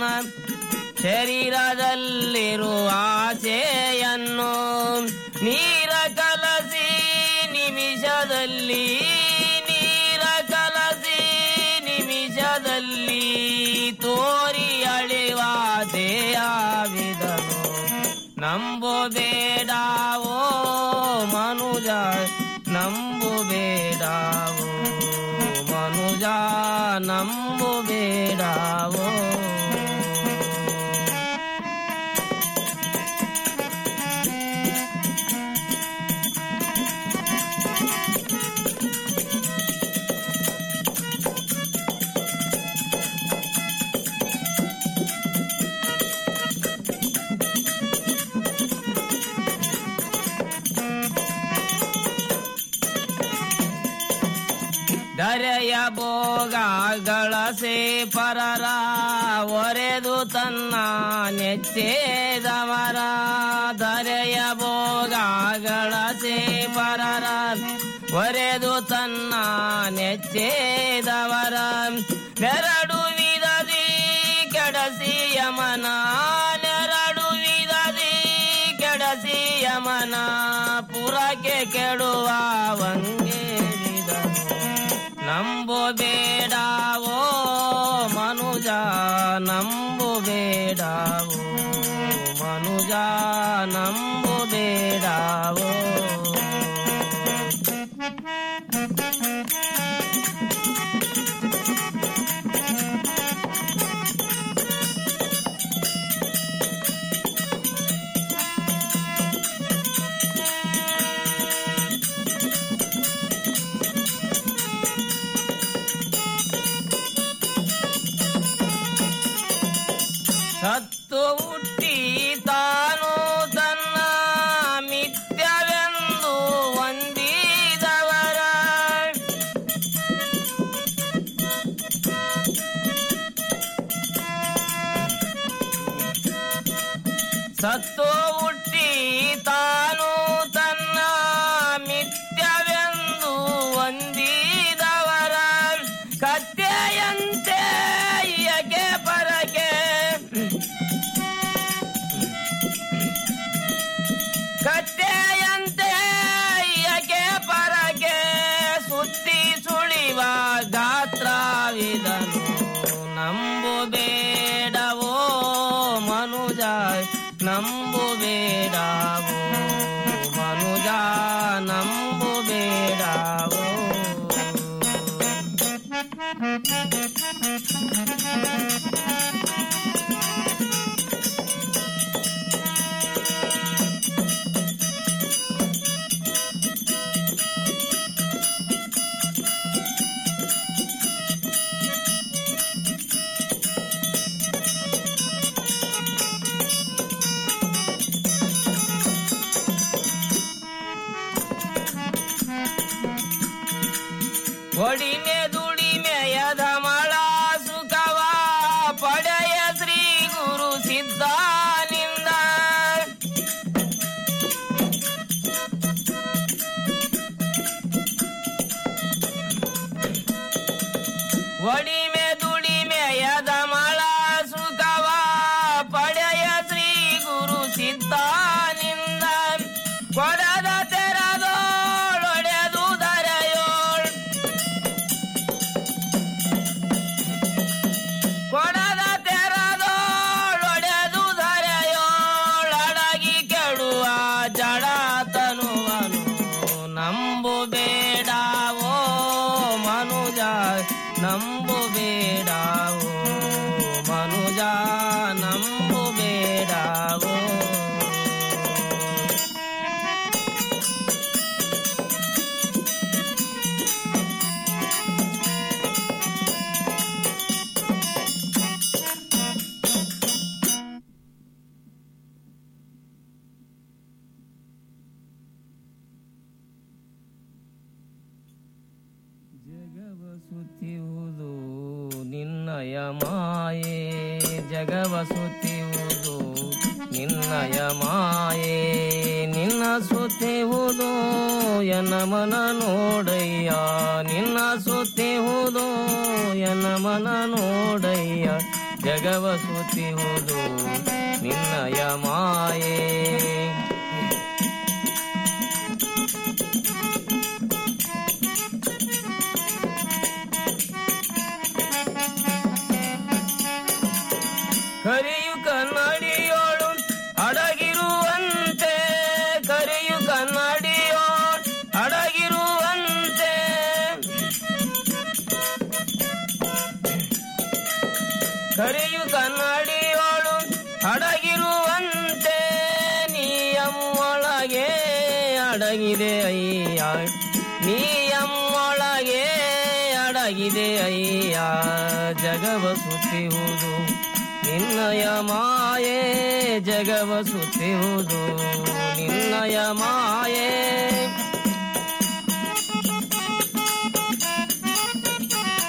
ಶರೀರದಲ್ಲಿರುವ ಆಸೆಯನ್ನು ನೀರ ಕಲಸಿ ನಿಮಿಷದಲ್ಲಿ ನೀರ ಕಲಸಿ ನಿಮಿಷದಲ್ಲಿ ತೋರಿ ಅಳಿವ ದೇಯಾವಿದನು ನಂಬು ಬೇಡವೋ ಮನುಜ ನಂಬು ಬೇಡವೋ ಮನುಜ ನಂಬು ಬೇಡವೋ ಧರೆಯ ಭೋಗಗಳ ಸೇ ಪರರ ಒರೆದು ತನ್ನ ನೆಚ್ಚೇದವರ ಧರೆಯ ಭೋಗಗಳ ಸೇ ಪರರ ಒರೆದು ತನ್ನ ನೆಚ್ಚೇದವರ ನೆರಡು ವಿಧದಿ ಕೆಡಸಿ ಯಮನ ನೆರಡು ವಿಧದಿ ಕೆಡಸಿ ಯಮನ ಪುರಕ್ಕೆ ಕೆಡುವ ವಂಗೇರಿದನು ನಂಬು ಬೇಡವೋ ಮನುಜ ನಂಬು ಬೇಡವೋ ಮನುಜ ನಂಬು ಬೇಡವೋ ಸತ್ತು ಹುಟ್ಟಿ ತಾನು ತನ್ನ ಮಿಥ್ಯವೆಂದು ಹೊಂದಿದವರ ಸತ್ತು ಹುಟ್ಟಿ ತಾನು ತನ್ನ ಮಿಥ್ಯವೆಂದು ಹೊಂದಿದವರ ಕತ್ತೆಯಂತೆ ಯಕೆ ಪರಕೆ ಕತ್ತೆಯಂತೆ ಯಕೆ ಪರಕೆ ಸುತ್ತಿ ಸುಳಿವ ಗಾತ್ರವಿದನು ನಂಬು ಬೇಡವೋ ಮನುಜ ನಂಬು ಬೇಡವೋ ಮನುಜ ನಂಬು ಬೇಡವೋ ಒಡಿಮೆ ದುಡಿಮೆಯ ಧಮಳ ಸುಖವ ಪಡೆಯ ಶ್ರೀ ಗುರು ಸಿದ್ಧಾನಿಂದ ಒಡಿಮೆ ದುಡಿಮೆಯ ಧಮಳ ಸುಖವ ಪಡೆಯ ಶ್ರೀ ಗುರು ಸಿದ್ಧಾನಿಂದ ಕೊಡದ ತೆರದೋಳೊಡೆದು ದರೆಯೋಳ್ ಕೊಡದ ತೆರದೋಳೊಡೆದು ಧರೆಯೋಳಡಗಿ ಕೆಡುವ ಜಡ ತನುವನು ನಂಬು ಬೇಡವೋ ಮನುಜ ನಂಬು ಬೇಡವೋ ಮನುಜ ನಂಬು ಬೇಡವೋ ಜಗವ ಸುತ್ತಿಯುವುದು ನಿನ್ನಯ ಮಾಯೆ ಜಗವ ಸುತ್ತಿಯುವುದು ನಿನ್ನಯ ಮಾಯೆ ನಿನ್ನ ಸುತ್ತಿಯುವುದು ಎನ್ನ ಮನ ನೋಡಯ್ಯ ನಿನ್ನ ಸುತ್ತಿಯುವುದು ಎನ್ನ ಮನ ನೋಡಯ್ಯ ಜಗವ ಸುತ್ತಿಯುವುದು ನಿನ್ನಯ ಮಾಯೆ ಕರಿಯು ಕನ್ನಡಿಯೋಳು ಅಡಗಿರುವಂತೆ ಕರಿಯು ಕನ್ನಡಿಯೋಳು ಅಡಗಿರುವಂತೆ ಕರಿಯು ಕನ್ನಡಿಯೋಳು ಅಡಗಿರುವಂತೆ ನೀಯಮ್ಮೊಳಗೆ ಅಡಗಿದೆ ಅಯ್ಯ ನೀಯಮ್ಮೊಳಗೆ ಅಡಗಿದೆ ಅಯ್ಯ ಜಗವ ಸುತ್ತಿಹುದು ನಿನ್ನಯ ಮಾಯೆ ಜಗವ ಸುತ್ತಿಹುದು ನಿನ್ನಯ ಮಾಯೆ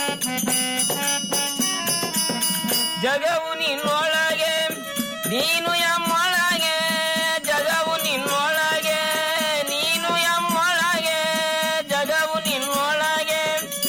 ಜಗವು ನಿನ್ನೊಳಗೆ ನೀನು ಎಮ್ಮೊಳಗೆ ಜಗವು ನಿನ್ನೊಳಗೆ ನೀನು ಎಮ್ಮೊಳಗೆ ಜಗವು ನಿನ್ನೊಳಗೆ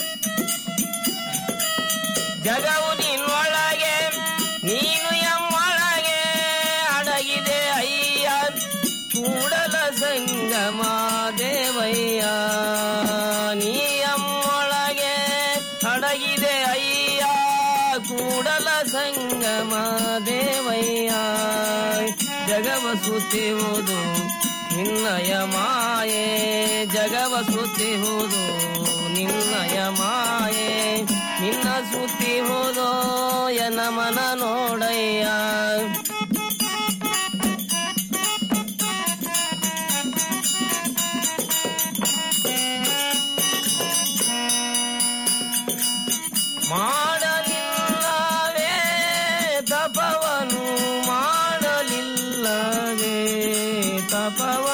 ಜಗವು ನಿನ್ನೊಳಗೆ ನೀನು ಎಮ್ಮೊಳಗೆ ಅಡಗಿದೆ ಅಯ್ಯ ಕೂಡಲ ಸಂಗಮ ದೇವಯ್ಯ ನೀ ಎಮ್ಮೊಳಗೆ ಅಡಗಿದೆ ಅಯ್ಯ ಕೂಡಲ ಸಂಗಮ ದೇವಯ್ಯ ಜಗವ ಸುತ್ತಿಹುದು ನಿನ್ನಯ ಮಾಯೆ ಜಗವ ಸುತ್ತಿಹುದು ನಿನ್ನಯ ಮಾಯೆ ನಿನ್ನ ಸುತ್ತಿಹುದೋ ಎನ ಮನ ನೋಡಯ್ಯ ಮಾಡಲಿಲ್ಲವೇ ತಪವನು ಮಾಡಲಿಲ್ಲವೇ ತಪವ